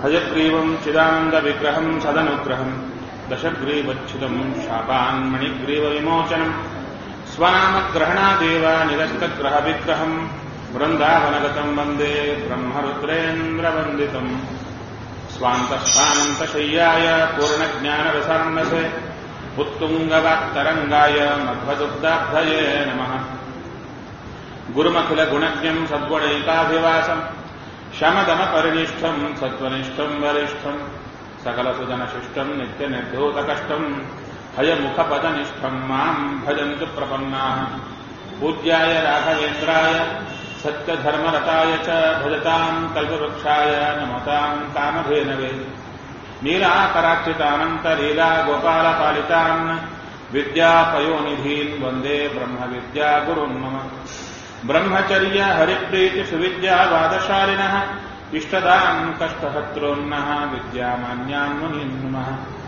हयग्रीवम् चिदानन्दविग्रहम् सदनुग्रहम् दशग्रीवच्छिदम् शापान्मणिग्रीवविमोचनम् स्वनामग्रहणादेव निरस्तग्रहविग्रहम् वृन्दावनगतम् वन्दे ब्रह्मरुद्रेन्द्रवन्दितम् स्वान्तस्थानन्तशय्याय पूर्णज्ञानरसार्णसे उत्तुङ्गवाक्तरङ्गाय मध्वदुग्धाब्धये नमः गुरुमखिलगुणज्ञम् सद्गुणैकाभिवासम् शमदमपरिनिष्ठम् सत्त्वनिष्ठम् वरिष्ठम् सकलसुजनशिष्टम् नित्यनिर्धूतकष्टम् हयमुखपदनिष्ठम् माम् भजन्तु प्रपन्नाः पूज्याय राघवेन्द्राय सत्यधर्मरताय च भजताम् कल्पवृक्षाय नमताम् कामधेनवे नीलाकराक्षितानन्तलीला गोपालपालितान् विद्यापयोनिधीन् वन्दे ब्रह्मविद्यागुरुन् मम ब्रह्मचर्य हरिप्रीतिसुविद्यावादशालिनः इष्टदान् कष्टहत्रोन्नः विद्यामान्यान् मुनीन् नमः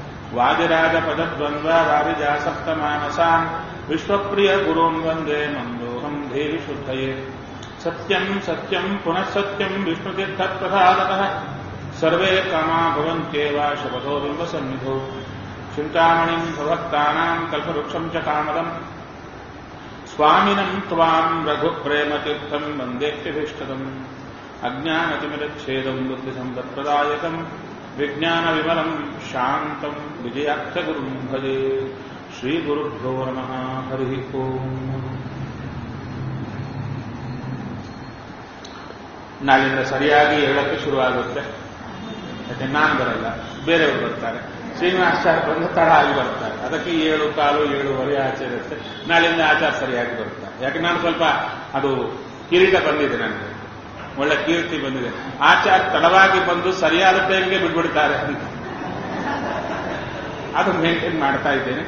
वादिराजपदद्वन्द्वारिजासप्तमानसान् विश्वप्रियगुरून् वन्दे मन्दोऽहम् देवि शुद्धये सत्यम् सत्यम् पुनः सत्यम् विष्णुतीर्थप्रसादतः सर्वे कामा भवन्त्येव शपथो बिम्बसन्निधौ चिन्तामणिम् भवत्तानाम् कल्पवृक्षम् च कामदम् स्वामिनम् त्वाम् रघुप्रेमतीर्थम् वन्देत्यभीष्टदम् अज्ञानतिमिरच्छेदम् बुद्धिसम्पत्प्रदायकम् विज्ञानविमलम् शान्तम् विजयाख्यगुरुम् भजे श्रीगुरुभ्यो नमः हरिः ओम् ನಾಳಿಂದ ಸರಿಯಾಗಿ ಹೇಳಕ್ಕೆ ಶುರುವಾಗುತ್ತೆ ಯಾಕೆ ನಾನು ಬರಲ್ಲ ಬೇರೆಯವರು ಬರ್ತಾರೆ ಶ್ರೀನಿವಾಸಾಚಾರ್ಯ ಬಂದು ತಡ ಆಗಿ ಬರ್ತಾರೆ ಅದಕ್ಕೆ ಏಳು ಕಾಲು ಏಳುವರೆ ಆಚೆ ಇರುತ್ತೆ ನಾಳಿಂದ ಆಚಾರ ಸರಿಯಾಗಿ ಬರ್ತಾರೆ ಯಾಕೆ ನಾನು ಸ್ವಲ್ಪ ಅದು ಕಿರೀಟ ಬಂದಿದೆ ನನಗೆ ಒಳ್ಳೆ ಕೀರ್ತಿ ಬಂದಿದೆ ಆಚಾರ ತಡವಾಗಿ ಬಂದು ಸರಿಯಾದ ಟೈಮ್ಗೆ ಬಿಟ್ಬಿಡ್ತಾರೆ ಅಂತ ಅದು ಮೇಂಟೈನ್ ಮಾಡ್ತಾ ಇದ್ದೇನೆ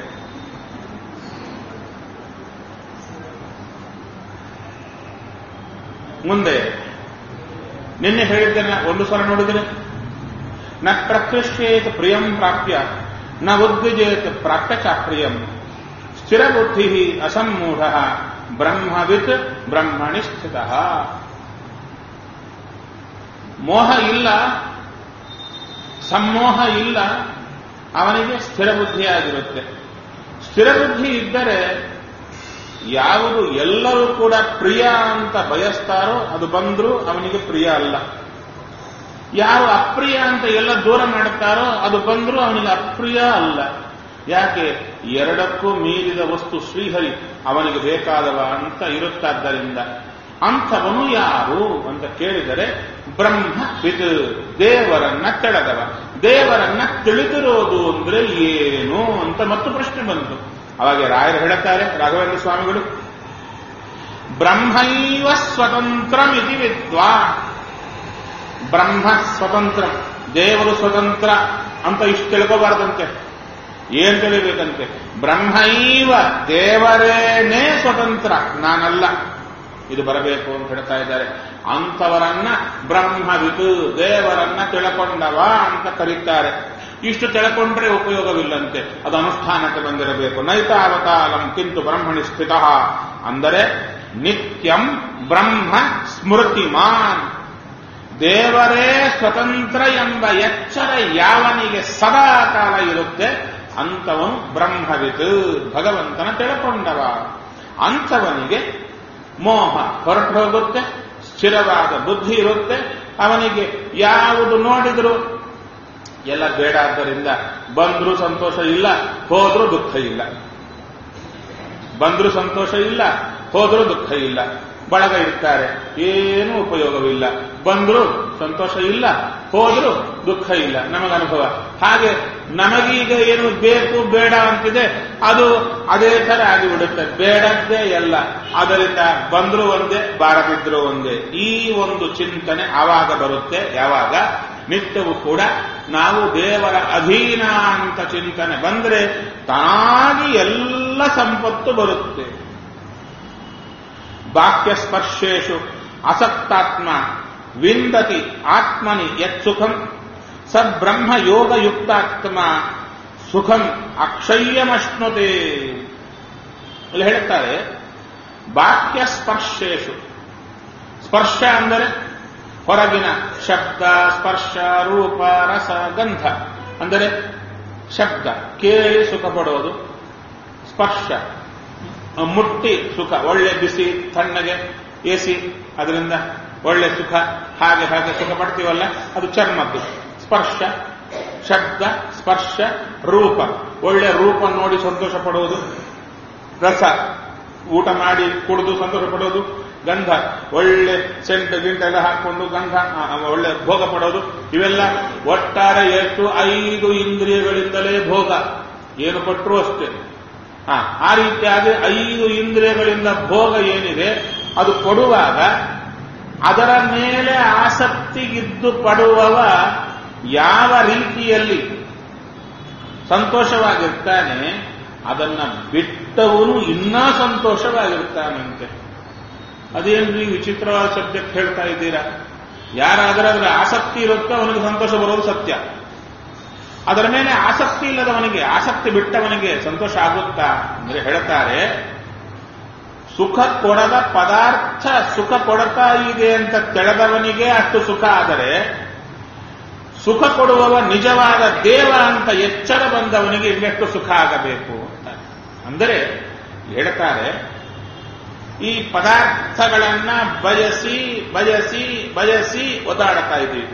ಮುಂದೆ ನಿನ್ನೆ ಹೇಳಿದ್ದೇನೆ ಒಂದು ಸಲ ನೋಡಿದ್ರೆ ನ ಪ್ರಕೃಷ್ಯೇತ್ ಪ್ರಿಯಂ ಪ್ರಾಪ್ಯ ನ ಉದ್ವಿಜೇತ್ ಪ್ರಾಪ್ಯ ಚಾಪ್ರಿಯಂ ಸ್ಥಿರಬುದ್ಧಿ ಅಸಮ್ಮೂಢ ಬ್ರಹ್ಮವಿತ್ ಬ್ರಹ್ಮಣಿ ಸ್ಥಿತ ಮೋಹ ಇಲ್ಲ ಸಮ್ಮೋಹ ಇಲ್ಲ ಅವನಿಗೆ ಸ್ಥಿರ ಬುದ್ಧಿಯಾಗಿರುತ್ತೆ ಸ್ಥಿರ ಬುದ್ಧಿ ಇದ್ದರೆ ಯಾವುದು ಎಲ್ಲರೂ ಕೂಡ ಪ್ರಿಯ ಅಂತ ಬಯಸ್ತಾರೋ ಅದು ಬಂದರೂ ಅವನಿಗೆ ಪ್ರಿಯ ಅಲ್ಲ ಯಾರು ಅಪ್ರಿಯ ಅಂತ ಎಲ್ಲ ದೂರ ಮಾಡುತ್ತಾರೋ ಅದು ಬಂದರೂ ಅವನಿಗೆ ಅಪ್ರಿಯ ಅಲ್ಲ ಯಾಕೆ ಎರಡಕ್ಕೂ ಮೀರಿದ ವಸ್ತು ಶ್ರೀಹರಿ ಅವನಿಗೆ ಬೇಕಾದವ ಅಂತ ಇರುತ್ತಾದ್ದರಿಂದ ಅಂಥವನು ಯಾರು ಅಂತ ಕೇಳಿದರೆ ಬ್ರಹ್ಮ ವಿದ್ ದೇವರನ್ನ ತೆಳೆದವ ದೇವರನ್ನ ತಿಳಿದಿರೋದು ಅಂದ್ರೆ ಏನು ಅಂತ ಮತ್ತು ಪ್ರಶ್ನೆ ಬಂತು ಅವಾಗ ರಾಯರು ಹೇಳುತ್ತಾರೆ ರಾಘವೇಂದ್ರ ಸ್ವಾಮಿಗಳು ಬ್ರಹ್ಮೈವ ಸ್ವತಂತ್ರಮಿತಿ ವಿದ್ವಾ ಬ್ರಹ್ಮ ಸ್ವತಂತ್ರ ದೇವರು ಸ್ವತಂತ್ರ ಅಂತ ಇಷ್ಟು ತಿಳ್ಕೋಬಾರ್ದಂತೆ ಏನ್ ತಿಳಿಬೇಕಂತೆ ಬ್ರಹ್ಮೈವ ದೇವರೇನೇ ಸ್ವತಂತ್ರ ನಾನಲ್ಲ ಇದು ಬರಬೇಕು ಅಂತ ಹೇಳ್ತಾ ಇದ್ದಾರೆ ಅಂಥವರನ್ನ ಬ್ರಹ್ಮವಿದು ದೇವರನ್ನ ತಿಳ್ಕೊಂಡವ ಅಂತ ಕರೀತಾರೆ ಇಷ್ಟು ತಿಳ್ಕೊಂಡ್ರೆ ಉಪಯೋಗವಿಲ್ಲಂತೆ ಅದು ಅನುಷ್ಠಾನಕ್ಕೆ ಬಂದಿರಬೇಕು ನೈತಾವತಾಲಂ ಕಿಂತು ಬ್ರಹ್ಮಣಿ ಸ್ಥಿತ ಅಂದರೆ ನಿತ್ಯಂ ಬ್ರಹ್ಮ ಸ್ಮೃತಿಮಾನ್ ದೇವರೇ ಸ್ವತಂತ್ರ ಎಂಬ ಎಚ್ಚರ ಯಾವನಿಗೆ ಸದಾ ಕಾಲ ಇರುತ್ತೆ ಅಂಥವನು ಬ್ರಹ್ಮವಿತ್ ಭಗವಂತನ ತಿಳ್ಕೊಂಡವ ಅಂಥವನಿಗೆ ಮೋಹ ಹೊರಟು ಹೋಗುತ್ತೆ ಸ್ಥಿರವಾದ ಬುದ್ಧಿ ಇರುತ್ತೆ ಅವನಿಗೆ ಯಾವುದು ನೋಡಿದ್ರು ಎಲ್ಲ ಬೇಡ ಆದ್ದರಿಂದ ಬಂದ್ರೂ ಸಂತೋಷ ಇಲ್ಲ ಹೋದ್ರೂ ದುಃಖ ಇಲ್ಲ ಬಂದ್ರೂ ಸಂತೋಷ ಇಲ್ಲ ಹೋದ್ರೂ ದುಃಖ ಇಲ್ಲ ಬಳಗ ಇರ್ತಾರೆ ಏನೂ ಉಪಯೋಗವಿಲ್ಲ ಬಂದ್ರೂ ಸಂತೋಷ ಇಲ್ಲ ಹೋದ್ರೂ ದುಃಖ ಇಲ್ಲ ನಮಗೆ ಅನುಭವ ಹಾಗೆ ನಮಗೀಗ ಏನು ಬೇಕು ಬೇಡ ಅಂತಿದೆ ಅದು ಅದೇ ತರ ಆಗಿಬಿಡುತ್ತೆ ಬೇಡದ್ದೇ ಎಲ್ಲ ಅದರಿಂದ ಬಂದ್ರೂ ಒಂದೇ ಬಾರದಿದ್ರು ಒಂದೇ ಈ ಒಂದು ಚಿಂತನೆ ಆವಾಗ ಬರುತ್ತೆ ಯಾವಾಗ ನಿತ್ಯವೂ ಕೂಡ ನಾವು ದೇವರ ಅಧೀನ ಅಂತ ಚಿಂತನೆ ಬಂದ್ರೆ ತಾನಾಗಿ ಎಲ್ಲ ಸಂಪತ್ತು ಬರುತ್ತೆ ಬಾಕ್ಯ ಸ್ಪರ್ಶೇಶು ಅಸಕ್ತಾತ್ಮ ವಿಂದತಿ ಆತ್ಮನಿ ಯತ್ ಸುಖಂ ಸಬ್ರಹ್ಮ ಯೋಗಯುಕ್ತಾತ್ಮ ಸುಖಂ ಅಕ್ಷಯ್ಯಮಶ್ನುತೆ ಇಲ್ಲಿ ಹೇಳುತ್ತಾರೆ ಬಾಕ್ಯ ಸ್ಪರ್ಶೇಶು ಸ್ಪರ್ಶ ಅಂದರೆ ಹೊರಗಿನ ಶಬ್ದ ಸ್ಪರ್ಶ ರೂಪ ರಸ ಗಂಧ ಅಂದರೆ ಶಬ್ದ ಕೇಳಿ ಸುಖ ಪಡೋದು ಸ್ಪರ್ಶ ಮುಟ್ಟಿ ಸುಖ ಒಳ್ಳೆ ಬಿಸಿ ತಣ್ಣಗೆ ಎಸಿ ಅದರಿಂದ ಒಳ್ಳೆ ಸುಖ ಹಾಗೆ ಹಾಗೆ ಸುಖ ಪಡ್ತೀವಲ್ಲ ಅದು ಚರ್ಮದ್ದು ಸ್ಪರ್ಶ ಶಬ್ದ ಸ್ಪರ್ಶ ರೂಪ ಒಳ್ಳೆ ರೂಪ ನೋಡಿ ಸಂತೋಷ ಪಡುವುದು ರಸ ಊಟ ಮಾಡಿ ಕುಡಿದು ಸಂತೋಷ ಪಡೋದು ಗಂಧ ಒಳ್ಳೆ ಸೆಂಟ್ ಗಿಂಟ್ ಎಲ್ಲ ಹಾಕೊಂಡು ಗಂಧ ಆ, ಆ, ಒಳ್ಳೆ ಭೋಗ ಪಡೋದು ಇವೆಲ್ಲ ಒಟ್ಟಾರೆ ಎಷ್ಟು ಐದು ಇಂದ್ರಿಯಗಳಿಂದಲೇ ಭೋಗ ಏನು ಕೊಟ್ಟರು ಅಷ್ಟೇ ಹಾ ಆ ರೀತಿಯಾಗಿ ಐದು ಇಂದ್ರಿಯಗಳಿಂದ ಭೋಗ ಏನಿದೆ ಅದು ಕೊಡುವಾಗ ಅದರ ಮೇಲೆ ಆಸಕ್ತಿಗಿದ್ದು ಪಡುವವ ಯಾವ ರೀತಿಯಲ್ಲಿ ಸಂತೋಷವಾಗಿರ್ತಾನೆ ಅದನ್ನ ಬಿಟ್ಟವನು ಇನ್ನೂ ಸಂತೋಷವಾಗಿರ್ತಾನಂತೆ ಅದೇನ್ರಿ ವಿಚಿತ್ರವಾದ ಸಬ್ಜೆಕ್ಟ್ ಹೇಳ್ತಾ ಇದ್ದೀರಾ ಯಾರಾದರೂ ಅದರ ಆಸಕ್ತಿ ಇರುತ್ತೋ ಅವನಿಗೆ ಸಂತೋಷ ಬರೋದು ಸತ್ಯ ಅದರ ಮೇಲೆ ಆಸಕ್ತಿ ಇಲ್ಲದವನಿಗೆ ಆಸಕ್ತಿ ಬಿಟ್ಟವನಿಗೆ ಸಂತೋಷ ಆಗುತ್ತಾ ಅಂದ್ರೆ ಹೇಳ್ತಾರೆ ಸುಖ ಕೊಡದ ಪದಾರ್ಥ ಸುಖ ಕೊಡ್ತಾ ಇದೆ ಅಂತ ತಿಳಿದವನಿಗೆ ಅಷ್ಟು ಸುಖ ಆದರೆ ಸುಖ ಕೊಡುವವ ನಿಜವಾದ ದೇವ ಅಂತ ಎಚ್ಚರ ಬಂದವನಿಗೆ ಇನ್ನೆಷ್ಟು ಸುಖ ಆಗಬೇಕು ಅಂತ ಅಂದರೆ ಹೇಳ್ತಾರೆ ಈ ಪದಾರ್ಥಗಳನ್ನ ಬಯಸಿ ಬಯಸಿ ಬಯಸಿ ಒದ್ದಾಡ್ತಾ ಇದ್ದೀವಿ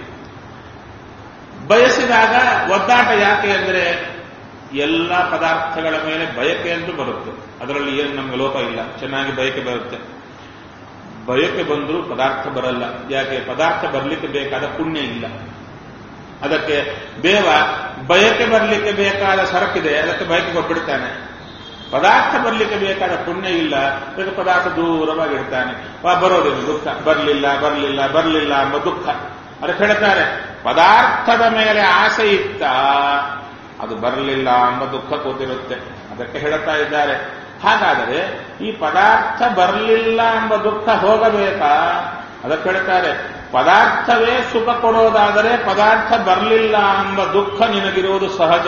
ಬಯಸಿದಾಗ ಒದ್ದಾಟ ಯಾಕೆ ಅಂದ್ರೆ ಎಲ್ಲ ಪದಾರ್ಥಗಳ ಮೇಲೆ ಬಯಕೆ ಅಂತೂ ಬರುತ್ತೆ ಅದರಲ್ಲಿ ಏನು ನಮ್ಗೆ ಲೋಪ ಇಲ್ಲ ಚೆನ್ನಾಗಿ ಬಯಕೆ ಬರುತ್ತೆ ಬಯಕೆ ಬಂದರೂ ಪದಾರ್ಥ ಬರಲ್ಲ ಯಾಕೆ ಪದಾರ್ಥ ಬರಲಿಕ್ಕೆ ಬೇಕಾದ ಪುಣ್ಯ ಇಲ್ಲ ಅದಕ್ಕೆ ದೇವ ಬಯಕೆ ಬರಲಿಕ್ಕೆ ಬೇಕಾದ ಸರಕಿದೆ ಅದಕ್ಕೆ ಬಯಕೆ ಕೊಟ್ಬಿಡ್ತಾನೆ ಪದಾರ್ಥ ಬರಲಿಕ್ಕೆ ಬೇಕಾದ ಪುಣ್ಯ ಇಲ್ಲ ಅದಕ್ಕೆ ಪದಾರ್ಥ ದೂರವಾಗಿಡ್ತಾನೆ ವಾ ಬರೋದಿಲ್ಲ ದುಃಖ ಬರಲಿಲ್ಲ ಬರಲಿಲ್ಲ ಬರಲಿಲ್ಲ ಎಂಬ ದುಃಖ ಅದಕ್ಕೆ ಹೇಳ್ತಾರೆ ಪದಾರ್ಥದ ಮೇಲೆ ಆಸೆ ಇತ್ತ ಅದು ಬರಲಿಲ್ಲ ಎಂಬ ದುಃಖ ಕೂತಿರುತ್ತೆ ಅದಕ್ಕೆ ಹೇಳ್ತಾ ಇದ್ದಾರೆ ಹಾಗಾದರೆ ಈ ಪದಾರ್ಥ ಬರಲಿಲ್ಲ ಎಂಬ ದುಃಖ ಹೋಗಬೇಕಾ ಅದಕ್ಕೆ ಹೇಳ್ತಾರೆ ಪದಾರ್ಥವೇ ಸುಖ ಕೊಡೋದಾದರೆ ಪದಾರ್ಥ ಬರಲಿಲ್ಲ ಎಂಬ ದುಃಖ ನಿನಗಿರುವುದು ಸಹಜ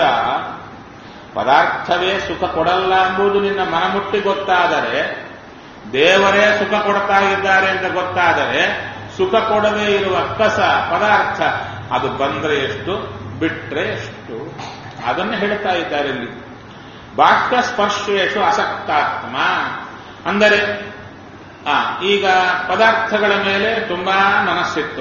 ಪದಾರ್ಥವೇ ಸುಖ ಕೊಡಲ್ಲ ಎಂಬುದು ನಿನ್ನ ಮನಮುಟ್ಟಿ ಗೊತ್ತಾದರೆ ದೇವರೇ ಸುಖ ಕೊಡ್ತಾ ಇದ್ದಾರೆ ಅಂತ ಗೊತ್ತಾದರೆ ಸುಖ ಕೊಡದೇ ಇರುವ ಕಸ ಪದಾರ್ಥ ಅದು ಬಂದ್ರೆ ಎಷ್ಟು ಬಿಟ್ರೆ ಎಷ್ಟು ಅದನ್ನು ಹೇಳ್ತಾ ಇದ್ದಾರೆ ಇಲ್ಲಿ ಬಾಹ್ಯ ಸ್ಪರ್ಶೇಶು ಅಸಕ್ತಾತ್ಮ ಅಂದರೆ ಆ ಈಗ ಪದಾರ್ಥಗಳ ಮೇಲೆ ತುಂಬಾ ಮನಸ್ಸಿತ್ತು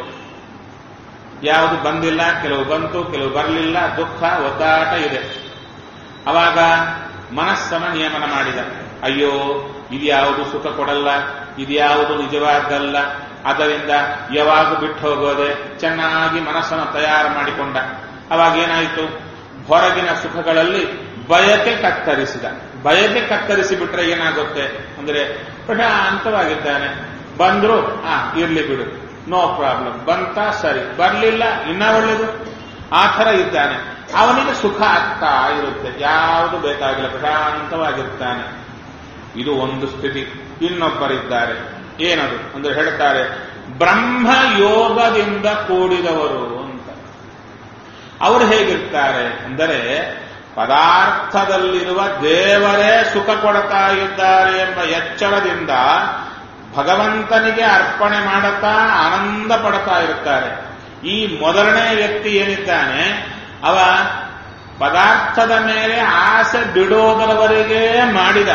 ಯಾವುದು ಬಂದಿಲ್ಲ ಕೆಲವು ಬಂತು ಕೆಲವು ಬರಲಿಲ್ಲ ದುಃಖ ಒದ್ದಾಟ ಇದೆ ಅವಾಗ ಮನಸ್ಸನ್ನ ನಿಯಮನ ಮಾಡಿದ ಅಯ್ಯೋ ಇದ್ಯಾವುದು ಸುಖ ಕೊಡಲ್ಲ ಇದ್ಯಾವುದು ನಿಜವಾದ್ದಲ್ಲ ಅದರಿಂದ ಯಾವಾಗ ಬಿಟ್ಟು ಹೋಗೋದೆ ಚೆನ್ನಾಗಿ ಮನಸ್ಸನ್ನು ತಯಾರು ಮಾಡಿಕೊಂಡ ಅವಾಗ ಏನಾಯಿತು ಹೊರಗಿನ ಸುಖಗಳಲ್ಲಿ ಬಯಕೆ ಕತ್ತರಿಸಿದ ಬಯಕೆ ಕತ್ತರಿಸಿ ಬಿಟ್ರೆ ಏನಾಗುತ್ತೆ ಅಂದ್ರೆ ಪ್ರಶಾಂತವಾಗಿದ್ದಾನೆ ಬಂದ್ರು ಆ ಇರ್ಲಿ ಬಿಡು ನೋ ಪ್ರಾಬ್ಲಮ್ ಬಂತ ಸರಿ ಬರ್ಲಿಲ್ಲ ಇನ್ನ ಒಳ್ಳೇದು ಆ ಥರ ಇದ್ದಾನೆ ಅವನಿಗೆ ಸುಖ ಆಗ್ತಾ ಇರುತ್ತೆ ಯಾವುದು ಬೇಕಾಗಿಲ್ಲ ಪ್ರಶಾಂತವಾಗಿರ್ತಾನೆ ಇದು ಒಂದು ಸ್ಥಿತಿ ಇನ್ನೊಬ್ಬರಿದ್ದಾರೆ ಏನದು ಅಂದ್ರೆ ಹೇಳ್ತಾರೆ ಬ್ರಹ್ಮ ಯೋಗದಿಂದ ಕೂಡಿದವರು ಅಂತ ಅವರು ಹೇಗಿರ್ತಾರೆ ಅಂದರೆ ಪದಾರ್ಥದಲ್ಲಿರುವ ದೇವರೇ ಸುಖ ಕೊಡ್ತಾ ಇದ್ದಾರೆ ಎಂಬ ಎಚ್ಚರದಿಂದ ಭಗವಂತನಿಗೆ ಅರ್ಪಣೆ ಮಾಡುತ್ತಾ ಆನಂದ ಪಡ್ತಾ ಇರ್ತಾರೆ ಈ ಮೊದಲನೇ ವ್ಯಕ್ತಿ ಏನಿದ್ದಾನೆ ಅವ ಪದಾರ್ಥದ ಮೇಲೆ ಆಸೆ ಬಿಡೋದರವರೆಗೆ ಮಾಡಿದ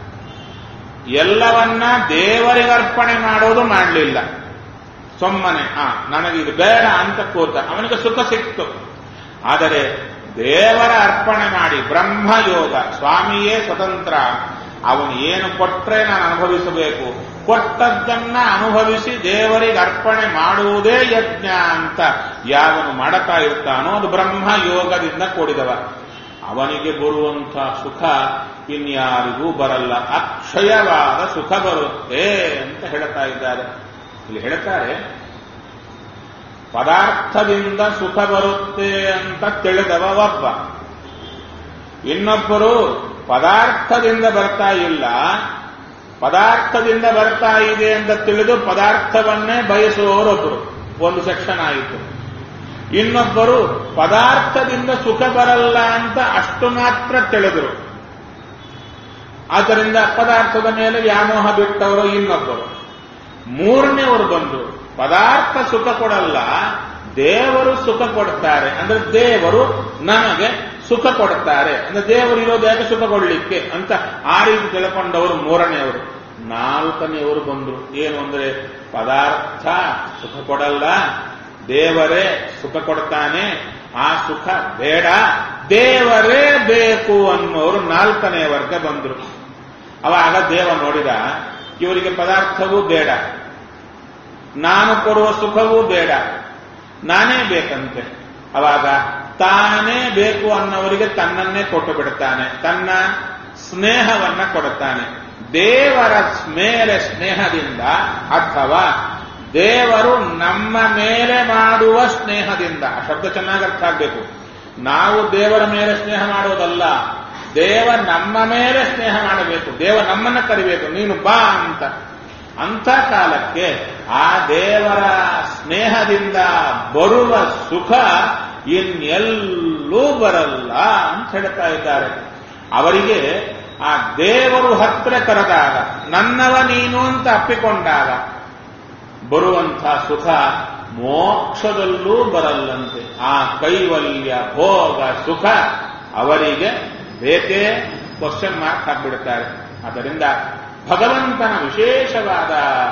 ಎಲ್ಲವನ್ನ ದೇವರಿಗೆ ಅರ್ಪಣೆ ಮಾಡೋದು ಮಾಡಲಿಲ್ಲ ಸೊಮ್ಮನೆ ಆ ನನಗಿದು ಬೇಡ ಅಂತ ಕೂತ ಅವನಿಗೆ ಸುಖ ಸಿಕ್ತು ಆದರೆ ದೇವರ ಅರ್ಪಣೆ ಮಾಡಿ ಬ್ರಹ್ಮಯೋಗ ಸ್ವಾಮಿಯೇ ಸ್ವತಂತ್ರ ಅವನು ಏನು ಕೊಟ್ರೆ ನಾನು ಅನುಭವಿಸಬೇಕು ಕೊಟ್ಟದ್ದನ್ನ ಅನುಭವಿಸಿ ದೇವರಿಗೆ ಅರ್ಪಣೆ ಮಾಡುವುದೇ ಯಜ್ಞ ಅಂತ ಯಾವನು ಮಾಡತಾ ಇರ್ತಾನೋ ಅದು ಬ್ರಹ್ಮ ಯೋಗದಿಂದ ಕೂಡಿದವ ಅವನಿಗೆ ಬರುವಂಥ ಸುಖ ಇನ್ಯಾರಿಗೂ ಬರಲ್ಲ ಅಕ್ಷಯವಾದ ಸುಖ ಬರುತ್ತೆ ಅಂತ ಹೇಳ್ತಾ ಇದ್ದಾರೆ ಇಲ್ಲಿ ಹೇಳ್ತಾರೆ ಪದಾರ್ಥದಿಂದ ಸುಖ ಬರುತ್ತೆ ಅಂತ ತಿಳಿದವ ಒಬ್ಬ ಇನ್ನೊಬ್ಬರು ಪದಾರ್ಥದಿಂದ ಬರ್ತಾ ಇಲ್ಲ ಪದಾರ್ಥದಿಂದ ಬರ್ತಾ ಇದೆ ಅಂತ ತಿಳಿದು ಪದಾರ್ಥವನ್ನೇ ಬಯಸುವವರೊಬ್ಬರು ಒಂದು ಸೆಕ್ಷನ್ ಆಯಿತು ಇನ್ನೊಬ್ಬರು ಪದಾರ್ಥದಿಂದ ಸುಖ ಬರಲ್ಲ ಅಂತ ಅಷ್ಟು ಮಾತ್ರ ತಿಳಿದರು ಆದ್ದರಿಂದ ಪದಾರ್ಥದ ಮೇಲೆ ವ್ಯಾಮೋಹ ಬಿಟ್ಟವರು ಇನ್ನೊಬ್ಬರು ಮೂರನೇವರು ಬಂದು ಪದಾರ್ಥ ಸುಖ ಕೊಡಲ್ಲ ದೇವರು ಸುಖ ಕೊಡ್ತಾರೆ ಅಂದ್ರೆ ದೇವರು ನಮಗೆ ಸುಖ ಕೊಡ್ತಾರೆ ಅಂದ್ರೆ ದೇವರು ಇರೋದು ಯಾಕೆ ಸುಖ ಕೊಡ್ಲಿಕ್ಕೆ ಅಂತ ಆ ರೀತಿ ತಿಳ್ಕೊಂಡವರು ಮೂರನೆಯವರು ನಾಲ್ಕನೆಯವರು ಬಂದರು ಏನು ಅಂದ್ರೆ ಪದಾರ್ಥ ಸುಖ ಕೊಡಲ್ಲ ದೇವರೇ ಸುಖ ಕೊಡ್ತಾನೆ ಆ ಸುಖ ಬೇಡ ದೇವರೇ ಬೇಕು ಅನ್ನೋರು ನಾಲ್ಕನೇ ವರ್ಗ ಬಂದರು ಅವಾಗ ದೇವ ನೋಡಿದ ಇವರಿಗೆ ಪದಾರ್ಥವೂ ಬೇಡ ನಾನು ಕೊಡುವ ಸುಖವೂ ಬೇಡ ನಾನೇ ಬೇಕಂತೆ ಅವಾಗ ತಾನೇ ಬೇಕು ಅನ್ನೋರಿಗೆ ತನ್ನನ್ನೇ ಕೊಟ್ಟು ಬಿಡುತ್ತಾನೆ ತನ್ನ ಸ್ನೇಹವನ್ನ ಕೊಡುತ್ತಾನೆ ದೇವರ ಮೇಲೆ ಸ್ನೇಹದಿಂದ ಅಥವಾ ದೇವರು ನಮ್ಮ ಮೇಲೆ ಮಾಡುವ ಸ್ನೇಹದಿಂದ ಆ ಶಬ್ದ ಚೆನ್ನಾಗಿ ಅರ್ಥ ಆಗಬೇಕು ನಾವು ದೇವರ ಮೇಲೆ ಸ್ನೇಹ ಮಾಡೋದಲ್ಲ ದೇವ ನಮ್ಮ ಮೇಲೆ ಸ್ನೇಹ ಮಾಡಬೇಕು ದೇವ ನಮ್ಮನ್ನ ಕರಿಬೇಕು ನೀನು ಬಾ ಅಂತ ಅಂಥ ಕಾಲಕ್ಕೆ ಆ ದೇವರ ಸ್ನೇಹದಿಂದ ಬರುವ ಸುಖ ಇನ್ನೆಲ್ಲೂ ಬರಲ್ಲ ಅಂತ ಹೇಳ್ತಾ ಇದ್ದಾರೆ ಅವರಿಗೆ ಆ ದೇವರು ಹತ್ರ ಕರೆದಾಗ ನನ್ನವ ನೀನು ಅಂತ ಅಪ್ಪಿಕೊಂಡಾಗ ಬರುವಂಥ ಸುಖ ಮೋಕ್ಷದಲ್ಲೂ ಬರಲ್ಲಂತೆ ಆ ಕೈವಲ್ಯ ಭೋಗ ಸುಖ ಅವರಿಗೆ ಬೇಕೇ ಕ್ವಶನ್ ಮಾರ್ಕ್ ಹಾಕ್ಬಿಡುತ್ತಾರೆ ಆದ್ದರಿಂದ ಭಗವಂತನ ವಿಶೇಷವಾದ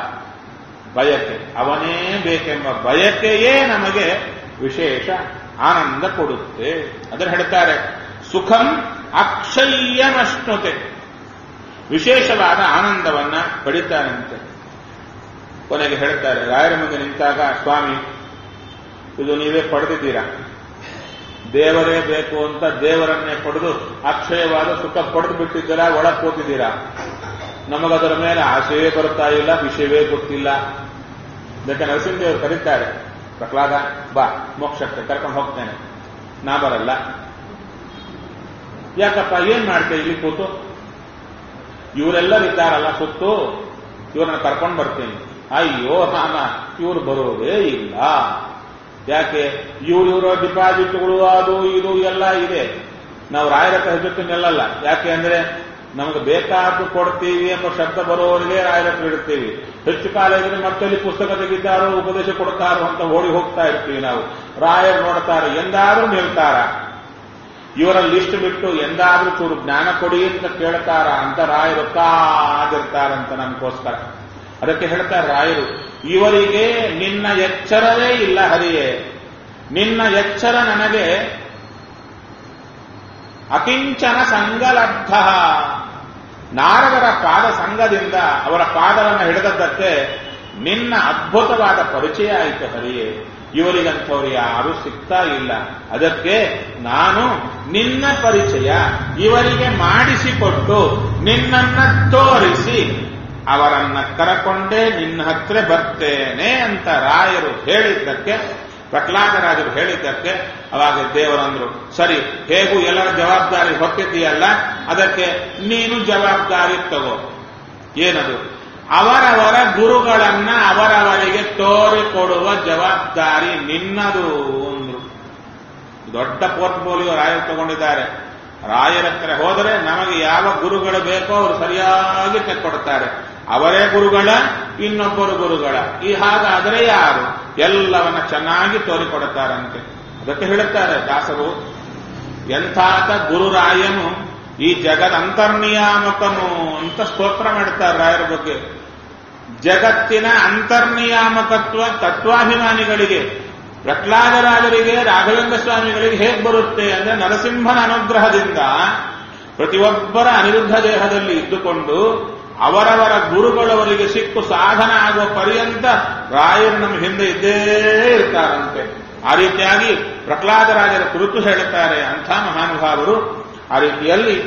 ಬಯಕೆ ಅವನೇ ಬೇಕೆಂಬ ಬಯಕೆಯೇ ನಮಗೆ ವಿಶೇಷ ಆನಂದ ಕೊಡುತ್ತೆ ಅದನ್ನು ಹೇಳ್ತಾರೆ ಸುಖಂ ಅಕ್ಷಯ್ಯನಶ್ನುತೆ ವಿಶೇಷವಾದ ಆನಂದವನ್ನ ಪಡಿತಾರಂತೆ ಕೊನೆಗೆ ಹೇಳ್ತಾರೆ ರಾಯರ ಮುಂದೆ ನಿಂತಾಗ ಸ್ವಾಮಿ ಇದು ನೀವೇ ಪಡೆದಿದ್ದೀರಾ ದೇವರೇ ಬೇಕು ಅಂತ ದೇವರನ್ನೇ ಪಡೆದು ಅಕ್ಷಯವಾದ ಸುಖ ಪಡೆದು ಬಿಟ್ಟಿದ್ದೀರಾ ಒಳಗೆ ಕೂತಿದ್ದೀರಾ ನಮಗದರ ಮೇಲೆ ಆಸೆಯೇ ಬರ್ತಾ ಇಲ್ಲ ವಿಷಯವೇ ಗೊತ್ತಿಲ್ಲ ಅದಕ್ಕೆ ನರಸಿಂಹದೇವರು ಕರೀತಾರೆ ಪ್ರಹ್ಲಾದ ಬಾ ಮೋಕ್ಷಕ್ಕೆ ಕರ್ಕೊಂಡು ಹೋಗ್ತೇನೆ ನಾ ಬರಲ್ಲ ಯಾಕಪ್ಪ ಏನ್ ಮಾಡ್ತೇವೆ ಇಲ್ಲಿ ಕೂತು ಇವರೆಲ್ಲರಿದ್ದಾರಲ್ಲ ಸುತ್ತು ಇವ್ರನ್ನ ಕರ್ಕೊಂಡು ಬರ್ತೇನೆ ಅಯ್ಯೋ ನಾನ ಇವ್ರು ಬರೋದೇ ಇಲ್ಲ ಯಾಕೆ ಇವ್ರು ಇವರ ಡಿಪಾಸಿಟ್ಗಳು ಅದು ಇದು ಎಲ್ಲ ಇದೆ ನಾವು ರಾಯರ ಹೆಸರು ನಿಲ್ಲಲ್ಲ ಯಾಕೆ ಅಂದ್ರೆ ನಮಗೆ ಬೇಕಾದ್ದು ಕೊಡ್ತೀವಿ ಎಂಬ ಶಬ್ದ ಬರೋವರೆಗೆ ರಾಯರ ಹತ್ರ ಇಡ್ತೀವಿ ಹೆಚ್ಚು ಕಾಲ ಇದ್ರೆ ಮತ್ತಲ್ಲಿ ಪುಸ್ತಕ ತೆಗಿತಾರೋ ಉಪದೇಶ ಕೊಡ್ತಾರೋ ಅಂತ ಓಡಿ ಹೋಗ್ತಾ ಇರ್ತೀವಿ ನಾವು ರಾಯರು ನೋಡ್ತಾರೆ ಎಂದಾದ್ರೂ ನಿಲ್ತಾರ ಇವರ ಲಿಸ್ಟ್ ಬಿಟ್ಟು ಎಂದಾದ್ರೂ ಚೂರು ಜ್ಞಾನ ಕೊಡಿ ಅಂತ ಕೇಳ್ತಾರ ಅಂತ ರಾಯರು ಕಾದಿರ್ತಾರಂತ ನಮಗೋಸ್ಕರ ಅದಕ್ಕೆ ಹೇಳ್ತಾರೆ ರಾಯರು ಇವರಿಗೆ ನಿನ್ನ ಎಚ್ಚರವೇ ಇಲ್ಲ ಹರಿಯೇ ನಿನ್ನ ಎಚ್ಚರ ನನಗೆ ಅಕಿಂಚನ ಸಂಗಲಬ್ಧ ನಾರದರ ಪಾದ ಸಂಘದಿಂದ ಅವರ ಪಾದವನ್ನು ಹಿಡಿದದ್ದಕ್ಕೆ ನಿನ್ನ ಅದ್ಭುತವಾದ ಪರಿಚಯ ಆಯಿತು ಹರಿಯೇ ಇವರಿಗಂಥವ್ರು ಯಾರು ಸಿಗ್ತಾ ಇಲ್ಲ ಅದಕ್ಕೆ ನಾನು ನಿನ್ನ ಪರಿಚಯ ಇವರಿಗೆ ಮಾಡಿಸಿಕೊಟ್ಟು ನಿನ್ನನ್ನ ತೋರಿಸಿ ಅವರನ್ನ ಕರಕೊಂಡೇ ನಿನ್ನ ಹತ್ರ ಬರ್ತೇನೆ ಅಂತ ರಾಯರು ಹೇಳಿದ್ದಕ್ಕೆ ಪ್ರಹ್ಲಾದರಾಜರು ಹೇಳಿದ್ದಕ್ಕೆ ಅವಾಗ ದೇವರಂದ್ರು ಸರಿ ಹೇಗೂ ಎಲ್ಲರ ಜವಾಬ್ದಾರಿ ಹೊತ್ತಿದೆಯಲ್ಲ ಅದಕ್ಕೆ ನೀನು ಜವಾಬ್ದಾರಿ ತಗೋ ಏನದು ಅವರವರ ಗುರುಗಳನ್ನ ಅವರವರಿಗೆ ತೋರಿಕೊಡುವ ಜವಾಬ್ದಾರಿ ನಿನ್ನದು ಅಂದ್ರು ದೊಡ್ಡ ಪೋರ್ಟ್ಫೋಲಿಯೋ ರಾಯರು ತಗೊಂಡಿದ್ದಾರೆ ರಾಯರ ಹತ್ರ ಹೋದರೆ ನಮಗೆ ಯಾವ ಗುರುಗಳು ಬೇಕೋ ಅವರು ಸರಿಯಾಗಿ ತೆಕ್ಕೊಡ್ತಾರೆ ಅವರೇ ಗುರುಗಳ ಇನ್ನೊಬ್ಬರು ಗುರುಗಳ ಈ ಹಾಗಾದರೆ ಯಾರು ಎಲ್ಲವನ್ನ ಚೆನ್ನಾಗಿ ತೋರಿಕೊಡುತ್ತಾರಂತೆ ಅದಕ್ಕೆ ಹೇಳುತ್ತಾರೆ ದಾಸರು ಎಂಥಾತ ಗುರುರಾಯನು ಈ ಜಗದ ಅಂತರ್ನಿಯಾಮಕನು ಅಂತ ಸ್ತೋತ್ರ ಮಾಡುತ್ತಾರೆ ರಾಯರ ಬಗ್ಗೆ ಜಗತ್ತಿನ ಅಂತರ್ನಿಯಾಮಕತ್ವ ತತ್ವಾಭಿಮಾನಿಗಳಿಗೆ ಪ್ರಹ್ಲಾದರಾಜರಿಗೆ ರಾಘವೇಂದ್ರ ಸ್ವಾಮಿಗಳಿಗೆ ಹೇಗೆ ಬರುತ್ತೆ ಅಂದ್ರೆ ನರಸಿಂಹನ ಅನುಗ್ರಹದಿಂದ ಪ್ರತಿಯೊಬ್ಬರ ಅನಿರುದ್ಧ ದೇಹದಲ್ಲಿ ಇದ್ದುಕೊಂಡು ಅವರವರ ಗುರುಗಳವರಿಗೆ ಸಿಕ್ಕು ಸಾಧನ ಆಗುವ ಪರ್ಯಂತ ರಾಯರು ನಮ್ಮ ಹಿಂದೆ ಇದ್ದೇ ಇರ್ತಾರಂತೆ ಆ ರೀತಿಯಾಗಿ ಪ್ರಹ್ಲಾದರಾಜರ ಕುರಿತು ಹೇಳುತ್ತಾರೆ ಅಂಥ ಮಹಾನುಭಾವರು ಆ ರೀತಿಯಲ್ಲಿ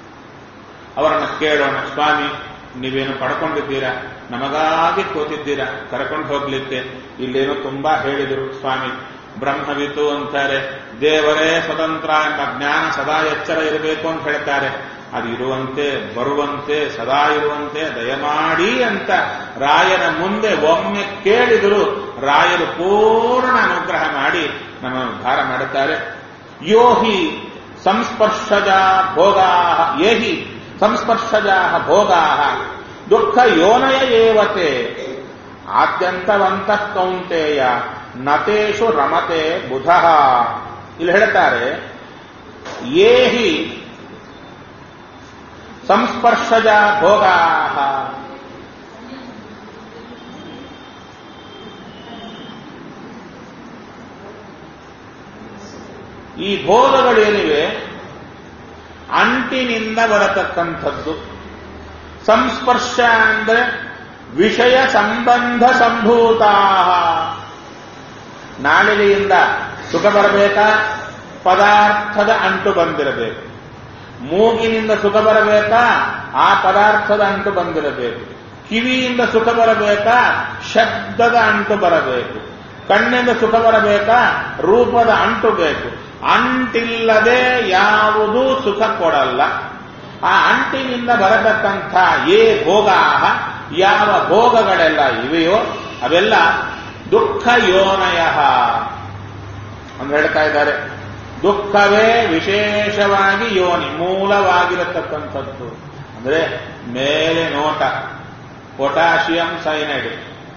ಅವರನ್ನು ಕೇಳೋಣ ಸ್ವಾಮಿ ನೀವೇನು ಪಡ್ಕೊಂಡಿದ್ದೀರಾ ನಮಗಾಗಿ ಕೂತಿದ್ದೀರಾ ಕರ್ಕೊಂಡು ಹೋಗ್ಲಿಕ್ಕೆ ಇಲ್ಲೇನೋ ತುಂಬಾ ಹೇಳಿದರು ಸ್ವಾಮಿ ಬ್ರಹ್ಮವಿತು ಅಂತಾರೆ ದೇವರೇ ಸ್ವತಂತ್ರ ಎಂಬ ಜ್ಞಾನ ಸದಾ ಎಚ್ಚರ ಇರಬೇಕು ಅಂತ ಹೇಳ್ತಾರೆ ಅದು ಇರುವಂತೆ ಬರುವಂತೆ ಸದಾ ಇರುವಂತೆ ದಯಮಾಡಿ ಅಂತ ರಾಯರ ಮುಂದೆ ಒಮ್ಮೆ ಕೇಳಿದರು ರಾಯರು ಪೂರ್ಣ ಅನುಗ್ರಹ ಮಾಡಿ ನಮ್ಮನ್ನು ಉದ್ಧಾರ ಮಾಡುತ್ತಾರೆ ಯೋಹಿ ಸಂಸ್ಪರ್ಶಜ ಭೋಗಾ ಏಹಿ ಸಂಸ್ಪರ್ಶಜಾ ಭೋಗಾ ದುಃಖ ಯೋನಯ ಏವತೆ ಆದ್ಯಂತವಂತ ಕೌಂತೆಯ ನತೇಶು ರಮತೆ ಬುಧ ಇಲ್ಲಿ ಹೇಳ್ತಾರೆ ಏಹಿ ಸಂಸ್ಪರ್ಶಜ ಭೋಗಾ ಈ ಭೋಗಗಳೇನಿವೆ ಅಂಟಿನಿಂದ ಬರತಕ್ಕಂಥದ್ದು ಸಂಸ್ಪರ್ಶ ಅಂದ್ರೆ ವಿಷಯ ಸಂಬಂಧ ಸಂಭೂತ ನಾಲಿಗೆಯಿಂದ ಸುಖ ಬರಬೇಕಾ ಪದಾರ್ಥದ ಅಂಟು ಬಂದಿರಬೇಕು ಮೂಗಿನಿಂದ ಸುಖ ಬರಬೇಕಾ ಆ ಪದಾರ್ಥದ ಅಂಟು ಬಂದಿರಬೇಕು ಕಿವಿಯಿಂದ ಸುಖ ಬರಬೇಕಾ ಶಬ್ದದ ಅಂಟು ಬರಬೇಕು ಕಣ್ಣಿಂದ ಸುಖ ಬರಬೇಕಾ ರೂಪದ ಅಂಟು ಬೇಕು ಅಂಟಿಲ್ಲದೆ ಯಾವುದೂ ಸುಖ ಕೊಡಲ್ಲ ಆ ಅಂಟಿನಿಂದ ಬರತಕ್ಕಂಥ ಏ ಭೋಗಾಹ ಯಾವ ಭೋಗಗಳೆಲ್ಲ ಇವೆಯೋ ಅವೆಲ್ಲ ದುಃಖ ಯೋನಯ ಅಂತ ಹೇಳ್ತಾ ಇದ್ದಾರೆ ದುಃಖವೇ ವಿಶೇಷವಾಗಿ ಯೋನಿ ಮೂಲವಾಗಿರತಕ್ಕಂಥದ್ದು ಅಂದ್ರೆ ಮೇಲೆ ನೋಟ ಪೊಟ್ಯಾಷಿಯಂ ಸೈನೈಡ್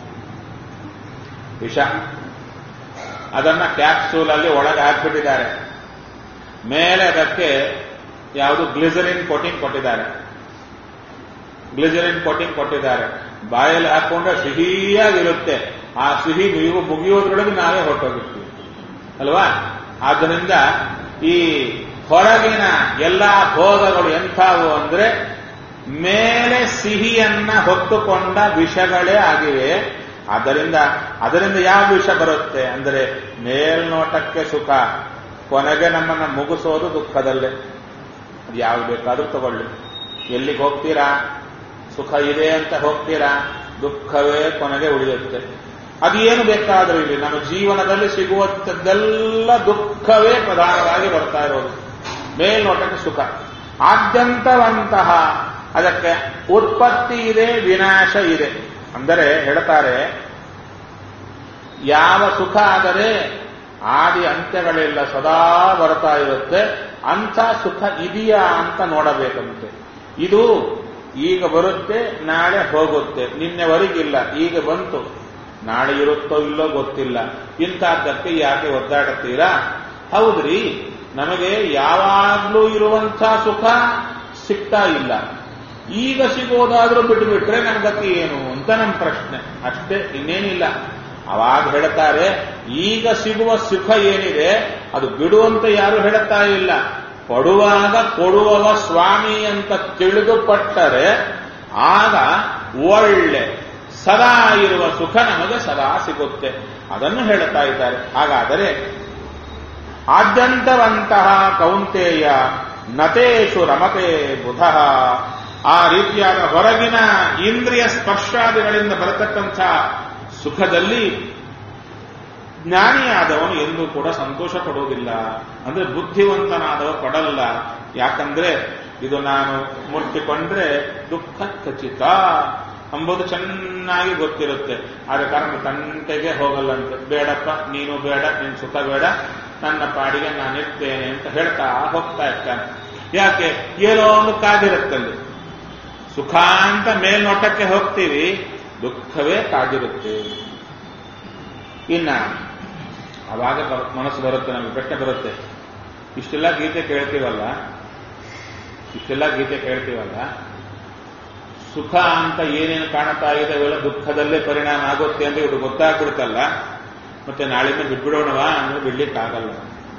ವಿಷ ಅದನ್ನ ಕ್ಯಾಪ್ಸೂಲ್ ಅಲ್ಲಿ ಒಳಗೆ ಹಾಕ್ಬಿಟ್ಟಿದ್ದಾರೆ ಮೇಲೆ ಅದಕ್ಕೆ ಯಾವುದು ಗ್ಲಿಸರಿನ್ ಕೋಟಿಂಗ್ ಕೊಟ್ಟಿದ್ದಾರೆ ಗ್ಲಿಸರಿನ್ ಕೋಟಿಂಗ್ ಕೊಟ್ಟಿದ್ದಾರೆ ಬಾಯಲ್ಲಿ ಹಾಕೊಂಡ್ರೆ ಸಿಹಿಯಾಗಿರುತ್ತೆ ಆ ಸಿಹಿ ನೀವು ಮುಗಿಯೋದ್ರೊಳಗೆ ನಾವೇ ಹೊರಟೋಗಿರ್ತೀವಿ ಅಲ್ವಾ ಆದ್ದರಿಂದ ಈ ಹೊರಗಿನ ಎಲ್ಲಾ ಭೋಗಗಳು ಎಂಥವು ಅಂದ್ರೆ ಮೇಲೆ ಸಿಹಿಯನ್ನ ಹೊತ್ತುಕೊಂಡ ವಿಷಗಳೇ ಆಗಿವೆ ಆದ್ದರಿಂದ ಅದರಿಂದ ಯಾವ ವಿಷ ಬರುತ್ತೆ ಅಂದರೆ ಮೇಲ್ನೋಟಕ್ಕೆ ಸುಖ ಕೊನೆಗೆ ನಮ್ಮನ್ನ ಮುಗಿಸೋದು ದುಃಖದಲ್ಲೇ ಅದು ಯಾವ್ದು ಬೇಕಾದ್ರೂ ತಗೊಳ್ಳಿ ಎಲ್ಲಿಗೆ ಹೋಗ್ತೀರಾ ಸುಖ ಇದೆ ಅಂತ ಹೋಗ್ತೀರಾ ದುಃಖವೇ ಕೊನೆಗೆ ಉಳಿಯುತ್ತೆ ಅದೇನು ಬೇಕಾದರೂ ಇಲ್ಲಿ ನಮ್ಮ ಜೀವನದಲ್ಲಿ ಸಿಗುವಂಥದ್ದೆಲ್ಲ ದುಃಖವೇ ಪ್ರಧಾನವಾಗಿ ಬರ್ತಾ ಇರೋದು ಮೇಲ್ನೋಟಕ್ಕೆ ಸುಖ ಆದ್ಯಂತವಂತಹ ಅದಕ್ಕೆ ಉತ್ಪತ್ತಿ ಇದೆ ವಿನಾಶ ಇದೆ ಅಂದರೆ ಹೇಳ್ತಾರೆ ಯಾವ ಸುಖ ಆದರೆ ಆದಿ ಅಂತ್ಯಗಳೆಲ್ಲ ಸದಾ ಬರ್ತಾ ಇರುತ್ತೆ ಅಂಥ ಸುಖ ಇದೆಯಾ ಅಂತ ನೋಡಬೇಕಂತೆ ಇದು ಈಗ ಬರುತ್ತೆ ನಾಳೆ ಹೋಗುತ್ತೆ ನಿನ್ನೆವರೆಗಿಲ್ಲ ಈಗ ಬಂತು ನಾಳೆ ಇರುತ್ತೋ ಇಲ್ಲೋ ಗೊತ್ತಿಲ್ಲ ಇಂಥದ್ದಕ್ಕೆ ಯಾಕೆ ಒದ್ದಾಡುತ್ತೀರಾ ಹೌದ್ರಿ ನಮಗೆ ಯಾವಾಗ್ಲೂ ಇರುವಂಥ ಸುಖ ಸಿಗ್ತಾ ಇಲ್ಲ ಈಗ ಸಿಗೋದಾದ್ರೂ ಬಿಟ್ಟುಬಿಟ್ರೆ ನನ್ನ ಗತಿ ಏನು ಅಂತ ನಮ್ಮ ಪ್ರಶ್ನೆ ಅಷ್ಟೇ ಇನ್ನೇನಿಲ್ಲ ಅವಾಗ ಹೇಳ್ತಾರೆ ಈಗ ಸಿಗುವ ಸುಖ ಏನಿದೆ ಅದು ಬಿಡುವಂತ ಯಾರು ಹೇಳ್ತಾ ಇಲ್ಲ ಕೊಡುವಾಗ ಕೊಡುವವ ಸ್ವಾಮಿ ಅಂತ ತಿಳಿದುಪಟ್ಟರೆ ಆಗ ಒಳ್ಳೆ ಸದಾ ಇರುವ ಸುಖ ನಮಗೆ ಸದಾ ಸಿಗುತ್ತೆ ಅದನ್ನು ಹೇಳ್ತಾ ಇದ್ದಾರೆ ಹಾಗಾದರೆ ಆದ್ಯಂತವಂತಹ ಕೌಂತೆಯ ನತೇಶು ರಮತೆ ಬುಧ ಆ ರೀತಿಯಾದ ಹೊರಗಿನ ಇಂದ್ರಿಯ ಸ್ಪರ್ಶಾದಿಗಳಿಂದ ಬರತಕ್ಕಂಥ ಸುಖದಲ್ಲಿ ಜ್ಞಾನಿಯಾದವನು ಎಂದೂ ಕೂಡ ಸಂತೋಷ ಪಡುವುದಿಲ್ಲ ಅಂದ್ರೆ ಬುದ್ಧಿವಂತನಾದವ ಪಡಲ್ಲ ಯಾಕಂದ್ರೆ ಇದು ನಾನು ಮುಟ್ಟಿಕೊಂಡ್ರೆ ದುಃಖ ಖಚಿತ ಎಂಬುದು ಚೆನ್ನಾಗಿ ಗೊತ್ತಿರುತ್ತೆ ಆದ ಕಾರಣ ತಂಟೆಗೆ ಹೋಗಲ್ಲಂತೆ ಬೇಡಪ್ಪ ನೀನು ಬೇಡ ನಿನ್ ಸುಖ ಬೇಡ ನನ್ನ ಪಾಡಿಗೆ ನಾನಿರ್ತೇನೆ ಅಂತ ಹೇಳ್ತಾ ಹೋಗ್ತಾ ಇರ್ತಾನೆ ಯಾಕೆ ಏನೋ ಒಂದು ಕಾದಿರುತ್ತಲ್ಲಿ ಸುಖ ಅಂತ ಮೇಲ್ನೋಟಕ್ಕೆ ಹೋಗ್ತೀವಿ ದುಃಖವೇ ಕಾದಿರುತ್ತೆ ಇನ್ನ ಅವಾಗ ಮನಸ್ಸು ಬರುತ್ತೆ ನಮಗೆ ಪ್ರಶ್ನೆ ಬರುತ್ತೆ ಇಷ್ಟೆಲ್ಲ ಗೀತೆ ಕೇಳ್ತೀವಲ್ಲ ಇಷ್ಟೆಲ್ಲ ಗೀತೆ ಕೇಳ್ತೀವಲ್ಲ ಸುಖ ಅಂತ ಏನೇನು ಕಾಣುತ್ತಾ ಇದೆ ಅವೆಲ್ಲ ದುಃಖದಲ್ಲೇ ಪರಿಣಾಮ ಆಗುತ್ತೆ ಅಂತ ಇವ್ರು ಗೊತ್ತಾಗ್ಬಿಡುತ್ತಲ್ಲ ಮತ್ತೆ ನಾಳಿಂದ ಬಿಟ್ಬಿಡೋಣವಾ ಅಂದ್ರೆ ಬಿಡ್ಲಿಕ್ಕಾಗಲ್ಲ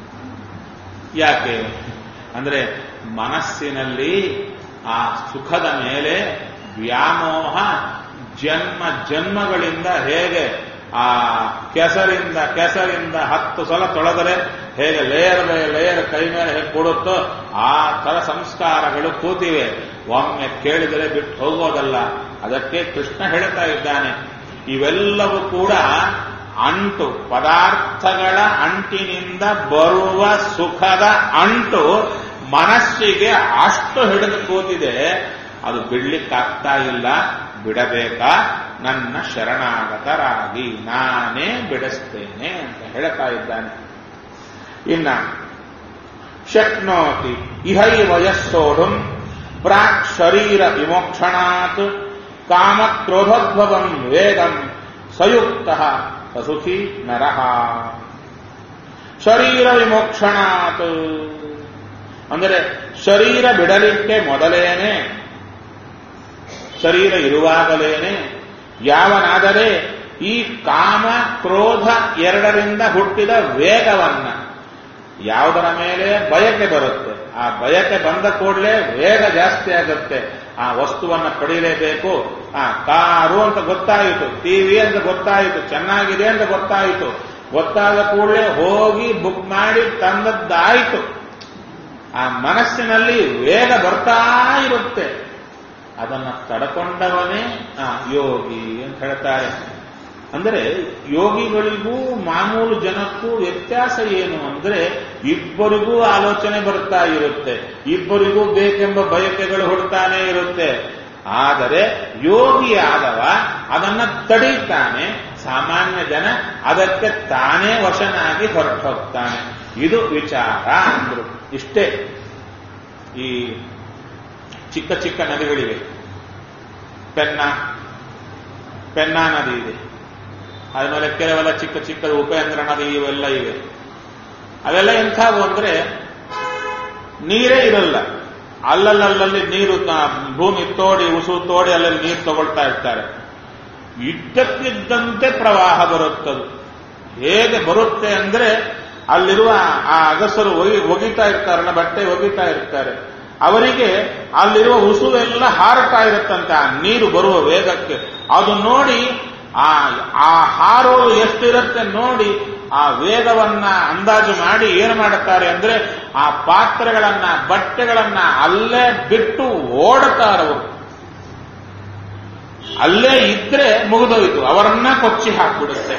ಯಾಕೆ ಅಂದ್ರೆ ಮನಸ್ಸಿನಲ್ಲಿ ಆ ಸುಖದ ಮೇಲೆ ವ್ಯಾಮೋಹ ಜನ್ಮ ಜನ್ಮಗಳಿಂದ ಹೇಗೆ ಆ ಕೆಸರಿಂದ ಕೆಸರಿಂದ ಹತ್ತು ಸಲ ತೊಳೆದರೆ ಹೇಗೆ ಲೇಯರ್ ಬೈ ಲೇಯರ್ ಕೈ ಮೇಲೆ ಹೇಗೆ ಕೊಡುತ್ತೋ ಆ ತರ ಸಂಸ್ಕಾರಗಳು ಕೂತಿವೆ ಒಮ್ಮೆ ಕೇಳಿದರೆ ಬಿಟ್ಟು ಹೋಗೋದಲ್ಲ ಅದಕ್ಕೆ ಕೃಷ್ಣ ಹೇಳ್ತಾ ಇದ್ದಾನೆ ಇವೆಲ್ಲವೂ ಕೂಡ ಅಂಟು ಪದಾರ್ಥಗಳ ಅಂಟಿನಿಂದ ಬರುವ ಸುಖದ ಅಂಟು ಮನಸ್ಸಿಗೆ ಅಷ್ಟು ಹಿಡಿದು ಕೂತಿದೆ ಅದು ಬಿಡ್ಲಿಕ್ಕಾಗ್ತಾ ಇಲ್ಲ ಬಿಡಬೇಕಾ ನನ್ನ ಶರಣಾಗತರಾಗಿ ನಾನೇ ಬಿಡಿಸ್ತೇನೆ ಅಂತ ಹೇಳ್ತಾ ಇದ್ದಾನೆ ಇನ್ನ ಶಕ್ನೋತಿ ಇಹೈ ವಯಸ್ಸೋಢುಂ ಪ್ರಾಕ್ ಶರೀರ ವಿಮೋಕ್ಷಣಾತ್ ಕಾಮ ಕ್ರೋಧೋದ್ಭವಂ ವೇದಂ ಸಯುಕ್ತ ಸಸುಖಿ ನರಹ ಶರೀರ ವಿಮೋಕ್ಷಣಾತ್ ಅಂದರೆ ಶರೀರ ಬಿಡಲಿಕ್ಕೆ ಮೊದಲೇನೆ ಶರೀರ ಇರುವಾಗಲೇನೆ ಯಾವನಾದರೆ ಈ ಕಾಮ ಕ್ರೋಧ ಎರಡರಿಂದ ಹುಟ್ಟಿದ ವೇಗವನ್ನ ಯಾವುದರ ಮೇಲೆ ಬಯಕೆ ಬರುತ್ತೆ ಆ ಬಯಕೆ ಬಂದ ಕೂಡಲೇ ವೇಗ ಜಾಸ್ತಿ ಆಗುತ್ತೆ ಆ ವಸ್ತುವನ್ನ ಪಡೀಲೇಬೇಕು ಆ ಕಾರು ಅಂತ ಗೊತ್ತಾಯಿತು ಟಿವಿ ಅಂತ ಗೊತ್ತಾಯಿತು ಚೆನ್ನಾಗಿದೆ ಅಂತ ಗೊತ್ತಾಯಿತು ಗೊತ್ತಾದ ಕೂಡಲೇ ಹೋಗಿ ಬುಕ್ ಮಾಡಿ ತಂದದ್ದಾಯಿತು ಆ ಮನಸ್ಸಿನಲ್ಲಿ ವೇಗ ಬರ್ತಾ ಇರುತ್ತೆ ಅದನ್ನ ತಡ್ಕೊಂಡವನೇ ಆ ಯೋಗಿ ಅಂತ ಹೇಳ್ತಾರೆ ಅಂದರೆ ಯೋಗಿಗಳಿಗೂ ಮಾಮೂಲು ಜನಕ್ಕೂ ವ್ಯತ್ಯಾಸ ಏನು ಅಂದ್ರೆ ಇಬ್ಬರಿಗೂ ಆಲೋಚನೆ ಬರ್ತಾ ಇರುತ್ತೆ ಇಬ್ಬರಿಗೂ ಬೇಕೆಂಬ ಬಯಕೆಗಳು ಹುಡ್ತಾನೆ ಇರುತ್ತೆ ಆದರೆ ಯೋಗಿಯಾದವ ಅದನ್ನ ತಡೀತಾನೆ ಸಾಮಾನ್ಯ ಜನ ಅದಕ್ಕೆ ತಾನೇ ವಶನಾಗಿ ಹೊರಟು ಹೋಗ್ತಾನೆ ಇದು ವಿಚಾರ ಅಂದ್ರು ಇಷ್ಟೇ ಈ ಚಿಕ್ಕ ಚಿಕ್ಕ ನದಿಗಳಿವೆ ಪೆನ್ನ ಪೆನ್ನಾ ನದಿ ಇದೆ ಆದ್ಮೇಲೆ ಕೆಲವೆಲ್ಲ ಚಿಕ್ಕ ಚಿಕ್ಕ ಉಪೇಂದ್ರ ನದಿ ಇವೆಲ್ಲ ಇವೆ ಅವೆಲ್ಲ ಎಂಥವು ಅಂದ್ರೆ ನೀರೇ ಇರಲ್ಲ ಅಲ್ಲಲ್ಲಲ್ಲಿ ನೀರು ಭೂಮಿ ತೋಡಿ ಉಸು ತೋಡಿ ಅಲ್ಲಲ್ಲಿ ನೀರು ತಗೊಳ್ತಾ ಇರ್ತಾರೆ ಇದ್ದಕ್ಕಿದ್ದಂತೆ ಪ್ರವಾಹ ಬರುತ್ತದು ಹೇಗೆ ಬರುತ್ತೆ ಅಂದ್ರೆ ಅಲ್ಲಿರುವ ಆ ಅಗಸರು ಒಗಿ ಒಗಿತಾ ಇರ್ತಾರಲ್ಲ ಬಟ್ಟೆ ಒಗಿತಾ ಇರ್ತಾರೆ ಅವರಿಗೆ ಅಲ್ಲಿರುವ ಉಸುವೆಲ್ಲ ಹಾರತಾ ಇರುತ್ತಂತೆ ಆ ನೀರು ಬರುವ ವೇಗಕ್ಕೆ ಅದು ನೋಡಿ ಆ ಆ ಹಾರೋದು ಎಷ್ಟಿರುತ್ತೆ ನೋಡಿ ಆ ವೇಗವನ್ನ ಅಂದಾಜು ಮಾಡಿ ಏನು ಮಾಡುತ್ತಾರೆ ಅಂದ್ರೆ ಆ ಪಾತ್ರೆಗಳನ್ನ ಬಟ್ಟೆಗಳನ್ನ ಅಲ್ಲೇ ಬಿಟ್ಟು ಓಡುತ್ತಾರವರು ಅಲ್ಲೇ ಇದ್ರೆ ಮುಗಿದೋಯ್ತು ಅವರನ್ನ ಕೊಚ್ಚಿ ಹಾಕ್ಬಿಡುತ್ತೆ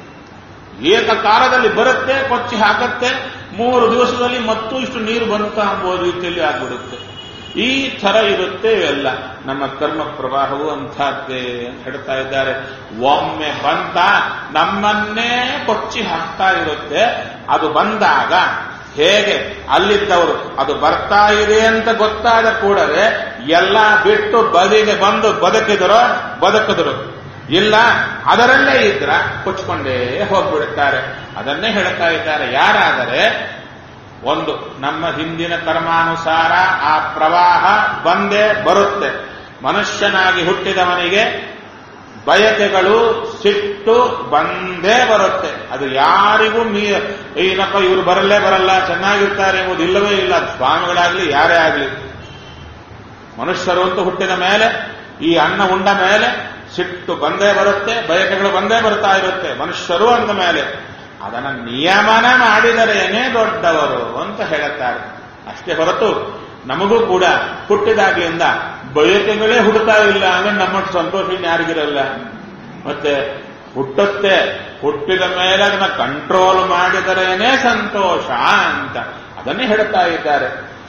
ಏಕಕಾಲದಲ್ಲಿ ಬರುತ್ತೆ ಕೊಚ್ಚಿ ಹಾಕತ್ತೆ ಮೂರು ದಿವಸದಲ್ಲಿ ಮತ್ತೂ ಇಷ್ಟು ನೀರು ಬಂತ ಎಂಬುವ ರೀತಿಯಲ್ಲಿ ಆಗ್ಬಿಡುತ್ತೆ ಈ ಥರ ಇರುತ್ತೆ ಇವೆಲ್ಲ ನಮ್ಮ ಕರ್ಮ ಪ್ರವಾಹವು ಅಂಥದ್ದೇ ಅಂತ ಹೇಳ್ತಾ ಇದ್ದಾರೆ ಒಮ್ಮೆ ಬಂತ ನಮ್ಮನ್ನೇ ಕೊಚ್ಚಿ ಹಾಕ್ತಾ ಇರುತ್ತೆ ಅದು ಬಂದಾಗ ಹೇಗೆ ಅಲ್ಲಿದ್ದವರು ಅದು ಬರ್ತಾ ಇದೆ ಅಂತ ಗೊತ್ತಾದ ಕೂಡಲೇ ಎಲ್ಲ ಬಿಟ್ಟು ಬದಿಗೆ ಬಂದು ಬದುಕಿದರೋ ಬದುಕಿದ್ರು ಇಲ್ಲ ಅದರಲ್ಲೇ ಇದ್ರ ಕೊಚ್ಕೊಂಡೇ ಹೋಗ್ಬಿಡುತ್ತಾರೆ ಅದನ್ನೇ ಹೇಳ್ತಾ ಇದ್ದಾರೆ ಯಾರಾದರೆ ಒಂದು ನಮ್ಮ ಹಿಂದಿನ ಕರ್ಮಾನುಸಾರ ಆ ಪ್ರವಾಹ ಬಂದೇ ಬರುತ್ತೆ ಮನುಷ್ಯನಾಗಿ ಹುಟ್ಟಿದವನಿಗೆ ಬಯಕೆಗಳು ಸಿಟ್ಟು ಬಂದೇ ಬರುತ್ತೆ ಅದು ಯಾರಿಗೂ ಮೀ ಏನಪ್ಪ ಇವರು ಬರಲ್ಲೇ ಬರಲ್ಲ ಚೆನ್ನಾಗಿರ್ತಾರೆ ಎಂಬುದು ಇಲ್ಲವೇ ಇಲ್ಲ ಸ್ವಾಮಿಗಳಾಗ್ಲಿ ಯಾರೇ ಆಗಲಿ ಮನುಷ್ಯರು ಅಂತ ಹುಟ್ಟಿದ ಮೇಲೆ ಈ ಅನ್ನ ಉಂಡ ಮೇಲೆ ಸಿಟ್ಟು ಬಂದೇ ಬರುತ್ತೆ ಬಯಕೆಗಳು ಬಂದೇ ಬರ್ತಾ ಇರುತ್ತೆ ಮನುಷ್ಯರು ಅಂದ ಮೇಲೆ ಅದನ್ನ ನಿಯಮನ ಮಾಡಿದರೇನೇ ದೊಡ್ಡವರು ಅಂತ ಹೇಳುತ್ತಾರೆ ಅಷ್ಟೇ ಹೊರತು ನಮಗೂ ಕೂಡ ಹುಟ್ಟಿದಾಗ್ಲಿಂದ ಬಯಕೆಗಳೇ ಹುಡುತಾ ಇಲ್ಲ ಅಂದ್ರೆ ನಮ್ಮ ಸಂತೋಷ ಯಾರಿಗಿರಲ್ಲ ಮತ್ತೆ ಹುಟ್ಟುತ್ತೆ ಹುಟ್ಟಿದ ಮೇಲೆ ಅದನ್ನ ಕಂಟ್ರೋಲ್ ಮಾಡಿದರೇನೆ ಸಂತೋಷ ಅಂತ ಅದನ್ನೇ ಹೇಳ್ತಾ ಇದ್ದಾರೆ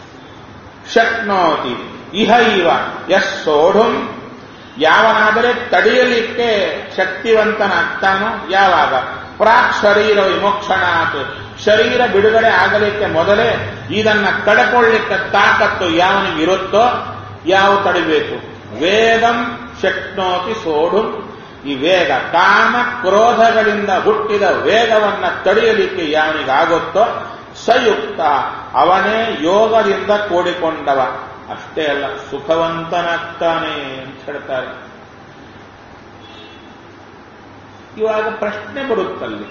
ಶಕ್ನೋತಿ ಇಹ ಇವ ಎಸ್ ಸೋಢುಂ ಯಾವನಾದರೆ ತಡೆಯಲಿಕ್ಕೆ ಶಕ್ತಿವಂತನಾಗ್ತಾನೋ ಯಾವಾಗ ಪ್ರಾಕ್ ಶರೀರ ವಿಮೋಕ್ಷಣಾತ್ ಶರೀರ ಬಿಡುಗಡೆ ಆಗಲಿಕ್ಕೆ ಮೊದಲೇ ಇದನ್ನ ಕಡ್ಕೊಳ್ಳಿಕ್ಕೆ ತಾಕತ್ತು ಯಾವನಿಗಿರುತ್ತೋ ಯಾವ ತಡಿಬೇಕು ವೇಗಂ ಶಕ್ನೋತಿ ಸೋಡು ಈ ವೇಗ ಕಾಮ ಕ್ರೋಧಗಳಿಂದ ಹುಟ್ಟಿದ ವೇಗವನ್ನ ತಡೆಯಲಿಕ್ಕೆ ಯಾವನಿಗಾಗುತ್ತೋ ಸಯುಕ್ತ ಅವನೇ ಯೋಗದಿಂದ ಕೂಡಿಕೊಂಡವ ಅಷ್ಟೇ ಅಲ್ಲ ಸುಖವಂತನಾಗ್ತಾನೆ ಅಂತ ಹೇಳ್ತಾರೆ ಇವಾಗ ಪ್ರಶ್ನೆ ಬರುತ್ತಲ್ಲಿ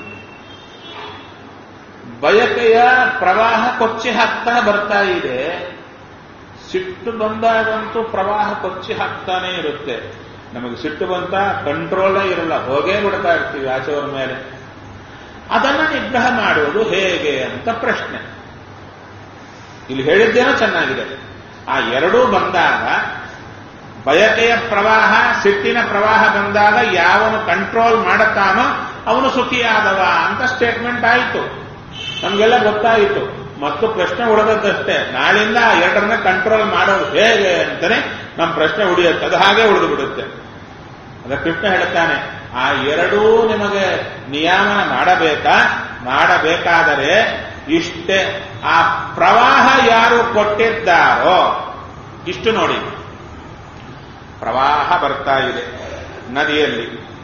ಬಯಕೆಯ ಪ್ರವಾಹ ಕೊಚ್ಚಿ ಹಾಕ್ತಾ ಬರ್ತಾ ಇದೆ ಸಿಟ್ಟು ಬಂದಾಗಂತೂ ಪ್ರವಾಹ ಕೊಚ್ಚಿ ಹಾಕ್ತಾನೆ ಇರುತ್ತೆ ನಮಗೆ ಸಿಟ್ಟು ಬಂತ ಕಂಟ್ರೋಲೇ ಇರಲ್ಲ ಹೋಗೇ ಬಿಡ್ತಾ ಇರ್ತೀವಿ ಆಚೆಯವರ ಮೇಲೆ ಅದನ್ನ ನಿಗ್ರಹ ಮಾಡುವುದು ಹೇಗೆ ಅಂತ ಪ್ರಶ್ನೆ ಇಲ್ಲಿ ಹೇಳಿದ್ದೇನೋ ಚೆನ್ನಾಗಿದೆ ಆ ಎರಡೂ ಬಂದಾಗ ಬಯಕೆಯ ಪ್ರವಾಹ ಸಿಟ್ಟಿನ ಪ್ರವಾಹ ಬಂದಾಗ ಯಾವನು ಕಂಟ್ರೋಲ್ ಮಾಡುತ್ತಾನೋ ಅವನು ಸುಖಿಯಾದವ ಅಂತ ಸ್ಟೇಟ್ಮೆಂಟ್ ಆಯಿತು ನಮಗೆಲ್ಲ ಗೊತ್ತಾಯಿತು ಮತ್ತು ಪ್ರಶ್ನೆ ಉಳಿದದ್ದಷ್ಟೇ ನಾಳಿಂದ ಆ ಎರಡರನ್ನ ಕಂಟ್ರೋಲ್ ಮಾಡೋದು ಹೇಗೆ ಅಂತಾನೆ ನಮ್ಮ ಪ್ರಶ್ನೆ ಉಳಿಯುತ್ತೆ ಅದು ಹಾಗೆ ಉಳಿದು ಬಿಡುತ್ತೆ ಅದ ಕೃಷ್ಣ ಹೇಳ್ತಾನೆ ಆ ಎರಡೂ ನಿಮಗೆ ನಿಯಮನ ಮಾಡಬೇಕಾ ಮಾಡಬೇಕಾದರೆ ಇಷ್ಟೇ ಆ ಪ್ರವಾಹ ಯಾರು ಕೊಟ್ಟಿದ್ದಾರೋ ಇಷ್ಟು ನೋಡಿ ಪ್ರವಾಹ ಬರ್ತಾ ಇದೆ ನದಿಯಲ್ಲಿ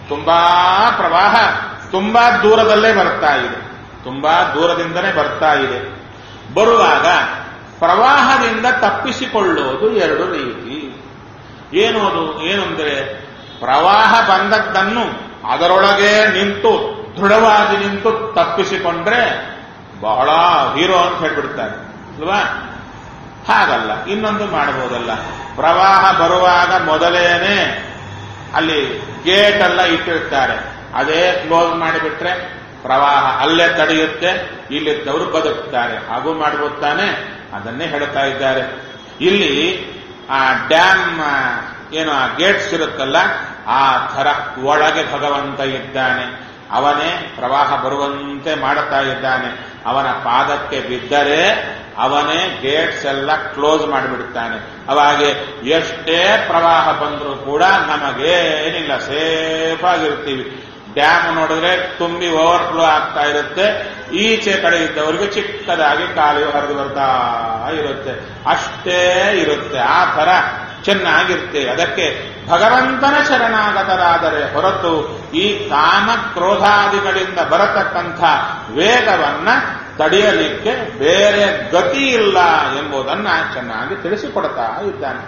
ತುಂಬಾ ಪ್ರವಾಹ ತುಂಬಾ ದೂರದಲ್ಲೇ ಬರ್ತಾ ಇದೆ ತುಂಬಾ ದೂರದಿಂದನೇ ಬರ್ತಾ ಇದೆ ಬರುವಾಗ ಪ್ರವಾಹದಿಂದ ತಪ್ಪಿಸಿಕೊಳ್ಳೋದು ಎರಡು ರೀತಿ ಏನು ಅದು ಏನು ಅಂದ್ರೆ ಪ್ರವಾಹ ಬಂದದ್ದನ್ನು ಅದರೊಳಗೆ ನಿಂತು ದೃಢವಾಗಿ ನಿಂತು ತಪ್ಪಿಸಿಕೊಂಡ್ರೆ ಬಹಳ ಹೀರೋ ಅಂತ ಹೇಳ್ಬಿಡ್ತಾರೆ ಅಲ್ವಾ ಹಾಗಲ್ಲ ಇನ್ನೊಂದು ಮಾಡಬಹುದಲ್ಲ ಪ್ರವಾಹ ಬರುವಾಗ ಮೊದಲೇನೆ ಅಲ್ಲಿ ಗೇಟ್ ಎಲ್ಲ ಇಟ್ಟಿರ್ತಾರೆ ಅದೇ ಕ್ಲೋಸ್ ಮಾಡಿಬಿಟ್ರೆ ಪ್ರವಾಹ ಅಲ್ಲೇ ತಡೆಯುತ್ತೆ ಇಲ್ಲಿದ್ದವರು ಬದುಕ್ತಾರೆ ಹಾಗೂ ಮಾಡ್ಬೋದು ತಾನೆ ಅದನ್ನೇ ಹೇಳ್ತಾ ಇದ್ದಾರೆ ಇಲ್ಲಿ ಆ ಡ್ಯಾಮ್ ಏನು ಆ ಗೇಟ್ಸ್ ಇರುತ್ತಲ್ಲ ಆ ಥರ ಒಳಗೆ ಭಗವಂತ ಇದ್ದಾನೆ ಅವನೇ ಪ್ರವಾಹ ಬರುವಂತೆ ಮಾಡುತ್ತಾ ಇದ್ದಾನೆ ಅವನ ಪಾದಕ್ಕೆ ಬಿದ್ದರೆ ಅವನೇ ಗೇಟ್ಸ್ ಎಲ್ಲ ಕ್ಲೋಸ್ ಮಾಡಿಬಿಡುತ್ತಾನೆ ಅವಾಗೆ ಎಷ್ಟೇ ಪ್ರವಾಹ ಬಂದರೂ ಕೂಡ ನಮಗೇನಿಲ್ಲ ಸೇಫ್ ಆಗಿರ್ತೀವಿ ಡ್ಯಾಮ್ ನೋಡಿದ್ರೆ ತುಂಬಿ ಓವರ್ಫ್ಲೋ ಆಗ್ತಾ ಇರುತ್ತೆ ಈಚೆ ಕಡೆ ಇದ್ದವರಿಗೆ ಚಿಕ್ಕದಾಗಿ ಕಾಲು ಹರಿದು ಬರ್ತಾ ಇರುತ್ತೆ ಅಷ್ಟೇ ಇರುತ್ತೆ ಆ ತರ ಚೆನ್ನಾಗಿರ್ತೇವೆ ಅದಕ್ಕೆ ಭಗವಂತನ ಶರಣಾಗತರಾದರೆ ಹೊರತು ಈ ಕಾಮ ಕ್ರೋಧಾದಿಗಳಿಂದ ಬರತಕ್ಕಂಥ ವೇಗವನ್ನ ತಡೆಯಲಿಕ್ಕೆ ಬೇರೆ ಗತಿ ಇಲ್ಲ ಎಂಬುದನ್ನ ಚೆನ್ನಾಗಿ ತಿಳಿಸಿಕೊಡ್ತಾ ಇದ್ದಾನೆ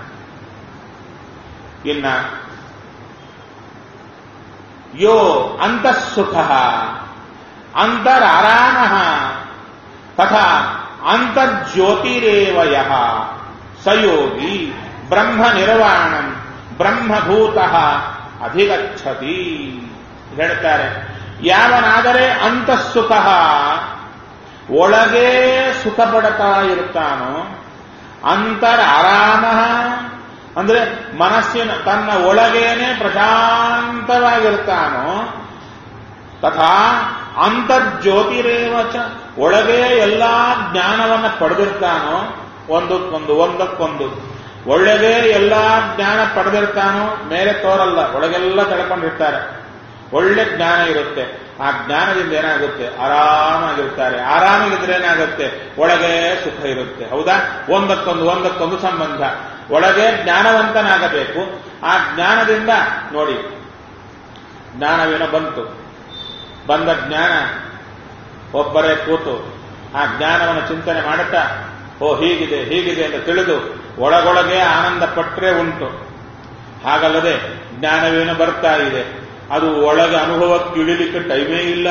ಇನ್ನ ಯೋ ಅಂತಃಸುಖ ಅಂತರಾರಾಮ ತಥಾ ಅಂತರ್ಜ್ಯೋತಿರೇವ ಯಃ ಸಯೋಗಿ ಬ್ರಹ್ಮ ನಿರ್ವಾಣಂ ಬ್ರಹ್ಮಭೂತ ಅಧಿಗಚ್ಚತಿ ಹೇಳ್ತಾರೆ ಯಾವನಾದರೆ ಅಂತಃಸುಖ ಒಳಗೇ ಸುಖ ಪಡ್ತಾ ಇರ್ತಾನೋ ಅಂತರ ಆರಾಮ ಅಂದ್ರೆ ಮನಸ್ಸಿನ ತನ್ನ ಒಳಗೇನೆ ಪ್ರಶಾಂತವಾಗಿರ್ತಾನೋ ತಥಾ ಅಂತರ್ಜ್ಯೋತಿರೇವ ಚ ಒಳಗೆ ಎಲ್ಲಾ ಜ್ಞಾನವನ್ನ ಪಡೆದಿರ್ತಾನೋ ಒಂದಕ್ಕೊಂದು ಒಂದಕ್ಕೊಂದು ಒಳಗೆ ಎಲ್ಲಾ ಜ್ಞಾನ ಪಡೆದಿರ್ತಾನೋ ಮೇಲೆ ತೋರಲ್ಲ ಒಳಗೆಲ್ಲ ತಳ್ಕೊಂಡಿರ್ತಾರೆ ಒಳ್ಳೆ ಜ್ಞಾನ ಇರುತ್ತೆ ಆ ಜ್ಞಾನದಿಂದ ಏನಾಗುತ್ತೆ ಆರಾಮಾಗಿರ್ತಾರೆ ಆರಾಮಾಗಿದ್ರೆ ಏನಾಗುತ್ತೆ ಒಳಗೆ ಸುಖ ಇರುತ್ತೆ ಹೌದಾ ಒಂದಕ್ಕೊಂದು ಒಂದಕ್ಕೊಂದು ಸಂಬಂಧ ಒಳಗೆ ಜ್ಞಾನವಂತನಾಗಬೇಕು ಆ ಜ್ಞಾನದಿಂದ ನೋಡಿ ಜ್ಞಾನವೇನೋ ಬಂತು ಬಂದ ಜ್ಞಾನ ಒಬ್ಬರೇ ಕೂತು ಆ ಜ್ಞಾನವನ್ನು ಚಿಂತನೆ ಮಾಡುತ್ತಾ ಓ ಹೀಗಿದೆ ಹೀಗಿದೆ ಅಂತ ತಿಳಿದು ಒಳಗೊಳಗೆ ಆನಂದ ಪಟ್ಟರೆ ಉಂಟು ಹಾಗಲ್ಲದೆ ಜ್ಞಾನವೇನೋ ಬರ್ತಾ ಇದೆ ಅದು ಒಳಗೆ ಅನುಭವಕ್ಕೆ ಇಳಿಲಿಕ್ಕೆ ಟೈಮೇ ಇಲ್ಲ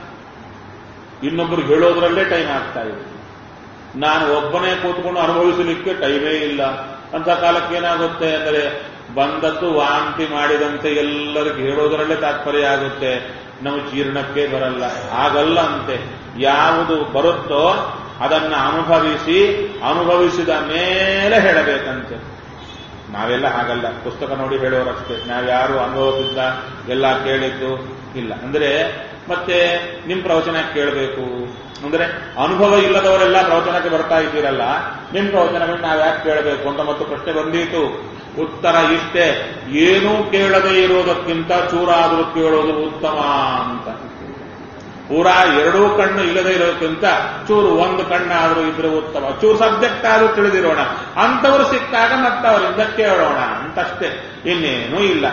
ಇನ್ನೊಬ್ಬರು ಹೇಳೋದ್ರಲ್ಲೇ ಟೈಮ್ ಆಗ್ತಾ ಇದೆ ನಾನು ಒಬ್ಬನೇ ಕೂತ್ಕೊಂಡು ಅನುಭವಿಸಲಿಕ್ಕೆ ಟೈಮೇ ಇಲ್ಲ ಅಂತ ಕಾಲಕ್ಕೆ ಏನಾಗುತ್ತೆ ಅಂದರೆ ಬಂದದ್ದು ವಾಂತಿ ಮಾಡಿದಂತೆ ಎಲ್ಲರಿಗೂ ಹೇಳೋದರಲ್ಲೇ ತಾತ್ಪರ್ಯ ಆಗುತ್ತೆ ನಾವು ಜೀರ್ಣಕ್ಕೆ ಬರಲ್ಲ ಆಗಲ್ಲ ಅಂತೆ ಯಾವುದು ಬರುತ್ತೋ ಅದನ್ನ ಅನುಭವಿಸಿ ಅನುಭವಿಸಿದ ಮೇಲೆ ಹೇಳಬೇಕಂತೆ ನಾವೆಲ್ಲ ಹಾಗಲ್ಲ ಪುಸ್ತಕ ನೋಡಿ ಹೇಳೋರಷ್ಟೇ ನಾವ್ಯಾರು ಅನುಭವದಿಂದ ಎಲ್ಲ ಕೇಳಿದ್ದು ಇಲ್ಲ ಅಂದ್ರೆ ಮತ್ತೆ ನಿಮ್ ಪ್ರವಚನ ಕೇಳಬೇಕು ಅಂದ್ರೆ ಅನುಭವ ಇಲ್ಲದವರೆಲ್ಲ ಪ್ರವಚನಕ್ಕೆ ಬರ್ತಾ ಇದ್ದೀರಲ್ಲ ನಿಮ್ ಪ್ರವಚನವನ್ನು ನಾವ್ಯಾಕೆ ಕೇಳಬೇಕು ಅಂತ ಮತ್ತು ಪ್ರಶ್ನೆ ಬಂದೀತು ಉತ್ತರ ಇಷ್ಟೇ ಏನೂ ಕೇಳದೇ ಇರೋದಕ್ಕಿಂತ ಚೂರಾದರೂ ಕೇಳೋದು ಉತ್ತಮ ಅಂತ ಪೂರಾ ಎರಡೂ ಕಣ್ಣು ಇಲ್ಲದೆ ಇರೋದಕ್ಕಿಂತ ಚೂರು ಒಂದು ಕಣ್ಣಾದರೂ ಇದ್ರೆ ಉತ್ತಮ ಚೂರು ಸಬ್ಜೆಕ್ಟ್ ಆದರೂ ತಿಳಿದಿರೋಣ ಅಂತವರು ಸಿಕ್ಕಾಗ ಮತ್ತವರಿಂದ ಕೇಳೋಣ ಅಂತಷ್ಟೇ ಇನ್ನೇನೂ ಇಲ್ಲ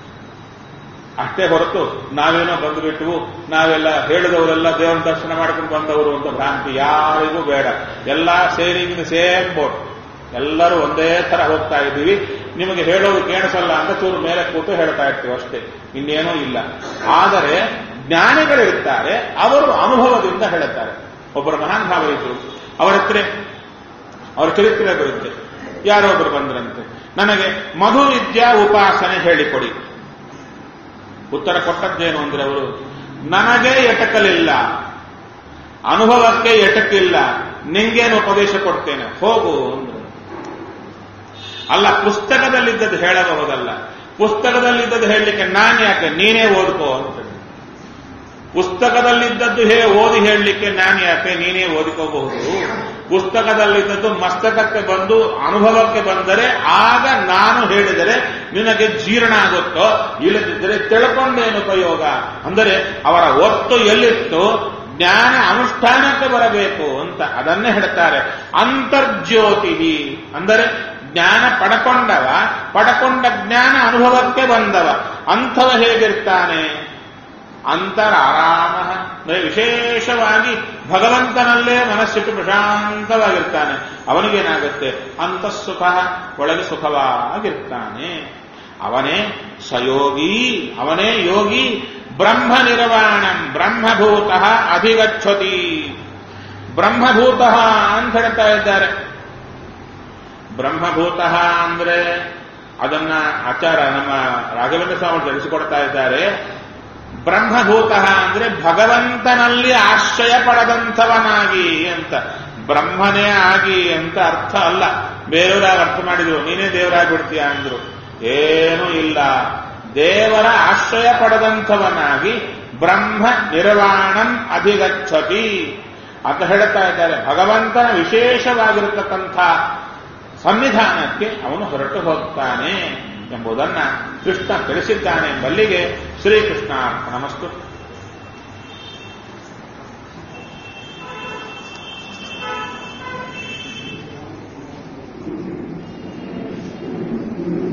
ಅಷ್ಟೇ ಹೊರತು ನಾವೇನೋ ಬಂದುಬಿಟ್ಟು ನಾವೆಲ್ಲ ಹೇಳಿದವರೆಲ್ಲ ದೇವರ ದರ್ಶನ ಮಾಡ್ಕೊಂಡು ಬಂದವರು ಅಂತ ಭ್ರಾಂತಿ ಯಾರಿಗೂ ಬೇಡ ಎಲ್ಲ ಸೇರಿಂಗ್ ಸೇಮ್ ಬೋಟ್ ಎಲ್ಲರೂ ಒಂದೇ ತರ ಹೋಗ್ತಾ ಇದ್ದೀವಿ ನಿಮಗೆ ಹೇಳೋದು ಕೇಳಿಸಲ್ಲ ಅಂತ ಚೂರು ಮೇಲೆ ಕೂತು ಹೇಳ್ತಾ ಇರ್ತೀವಿ ಅಷ್ಟೇ ಇನ್ನೇನೂ ಇಲ್ಲ ಆದರೆ ಜ್ಞಾನಿಗಳಿರ್ತಾರೆ ಅವರು ಅನುಭವದಿಂದ ಹೇಳುತ್ತಾರೆ ಒಬ್ಬರು ಮಹಾನ್ ಭಾವರಿದ್ರು ಅವರ ಹತ್ರ ಅವರ ಚರಿತ್ರೆ ಬರುತ್ತೆ ಯಾರೋ ಒಬ್ಬರು ಬಂದ್ರಂತೆ ನನಗೆ ಮಧು ವಿದ್ಯಾ ಉಪಾಸನೆ ಹೇಳಿಕೊಡಿ ಉತ್ತರ ಕೊಟ್ಟದ್ದೇನು ಅಂದ್ರೆ ಅವರು ನನಗೆ ಎಟಕಲಿಲ್ಲ ಅನುಭವಕ್ಕೆ ಎಟಕಿಲ್ಲ ನಿಂಗೇನು ಉಪದೇಶ ಕೊಡ್ತೇನೆ ಹೋಗು ಅಂದ್ರು ಅಲ್ಲ ಪುಸ್ತಕದಲ್ಲಿದ್ದದ್ದು ಹೇಳಬಹುದಲ್ಲ ಪುಸ್ತಕದಲ್ಲಿದ್ದದ್ದು ಹೇಳಲಿಕ್ಕೆ ನಾನು ಯಾಕೆ ನೀನೇ ಓದ್ಕೋ ಅಂತ ಪುಸ್ತಕದಲ್ಲಿದ್ದದ್ದು ಹೇ ಓದಿ ಹೇಳಲಿಕ್ಕೆ ನಾನು ಯಾಕೆ ನೀನೇ ಓದಿಕೋಬಹುದು ಪುಸ್ತಕದಲ್ಲಿದ್ದದ್ದು ಮಸ್ತಕಕ್ಕೆ ಬಂದು ಅನುಭವಕ್ಕೆ ಬಂದರೆ ಆಗ ನಾನು ಹೇಳಿದರೆ ನಿನಗೆ ಜೀರ್ಣ ಆಗುತ್ತೋ ಇಲ್ಲದಿದ್ದರೆ ತಿಳ್ಕೊಂಡೇನು ಉಪಯೋಗ ಅಂದರೆ ಅವರ ಒತ್ತು ಎಲ್ಲಿತ್ತು ಜ್ಞಾನ ಅನುಷ್ಠಾನಕ್ಕೆ ಬರಬೇಕು ಅಂತ ಅದನ್ನೇ ಹೇಳ್ತಾರೆ ಅಂತರ್ಜ್ಯೋತಿ ಅಂದರೆ ಜ್ಞಾನ ಪಡ್ಕೊಂಡವ ಪಡ್ಕೊಂಡ ಜ್ಞಾನ ಅನುಭವಕ್ಕೆ ಬಂದವ ಅಂಥವ ಹೇಗಿರ್ತಾನೆ ಅಂತರ ಆರಾಮ ಅಂದ್ರೆ ವಿಶೇಷವಾಗಿ ಭಗವಂತನಲ್ಲೇ ಮನಸ್ಸಿಟ್ಟು ಪ್ರಶಾಂತವಾಗಿರ್ತಾನೆ ಅವನಿಗೇನಾಗುತ್ತೆ ಅಂತಃಸುಖ ಒಳಗೆ ಸುಖವಾಗಿರ್ತಾನೆ ಅವನೇ ಸಯೋಗಿ ಅವನೇ ಯೋಗಿ ಬ್ರಹ್ಮ ನಿರ್ವಾಣಂ ಬ್ರಹ್ಮಭೂತ ಅಧಿಗಚ್ಚತಿ ಬ್ರಹ್ಮಭೂತ ಅಂತ ಹೇಳ್ತಾ ಇದ್ದಾರೆ ಬ್ರಹ್ಮಭೂತ ಅಂದ್ರೆ ಅದನ್ನ ಆಚಾರ ನಮ್ಮ ರಾಘವೇಂದ್ರ ಸ್ವಾಮಿ ತಿಳಿಸಿಕೊಡ್ತಾ ಇದ್ದಾರೆ ಬ್ರಹ್ಮಭೂತ ಅಂದ್ರೆ ಭಗವಂತನಲ್ಲಿ ಆಶ್ರಯ ಪಡೆದಂಥವನಾಗಿ ಅಂತ ಬ್ರಹ್ಮನೇ ಆಗಿ ಅಂತ ಅರ್ಥ ಅಲ್ಲ ಬೇರೆಯವರಾಗ ಅರ್ಥ ಮಾಡಿದ್ರು ನೀನೇ ದೇವರಾಗಿ ಬಿಡ್ತೀಯ ಅಂದ್ರು ಏನೂ ಇಲ್ಲ ದೇವರ ಆಶ್ರಯ ಪಡೆದಂಥವನಾಗಿ ಬ್ರಹ್ಮ ನಿರ್ವಾಣಂ ಅಧಿಗಚ್ಚತಿ ಅಂತ ಹೇಳ್ತಾ ಇದ್ದಾರೆ ಭಗವಂತನ ವಿಶೇಷವಾಗಿರತಕ್ಕಂಥ ಸನ್ನಿಧಾನಕ್ಕೆ ಅವನು ಹೊರಟು ಹೋಗ್ತಾನೆ ಎಂಬುದನ್ನ ಕೃಷ್ಣ ತಿಳಿಸಿದ್ದಾನೆ ಎಂಬಲ್ಲಿಗೆ ಶ್ರೀಕೃಷ್ಣ ನಮಸ್ತು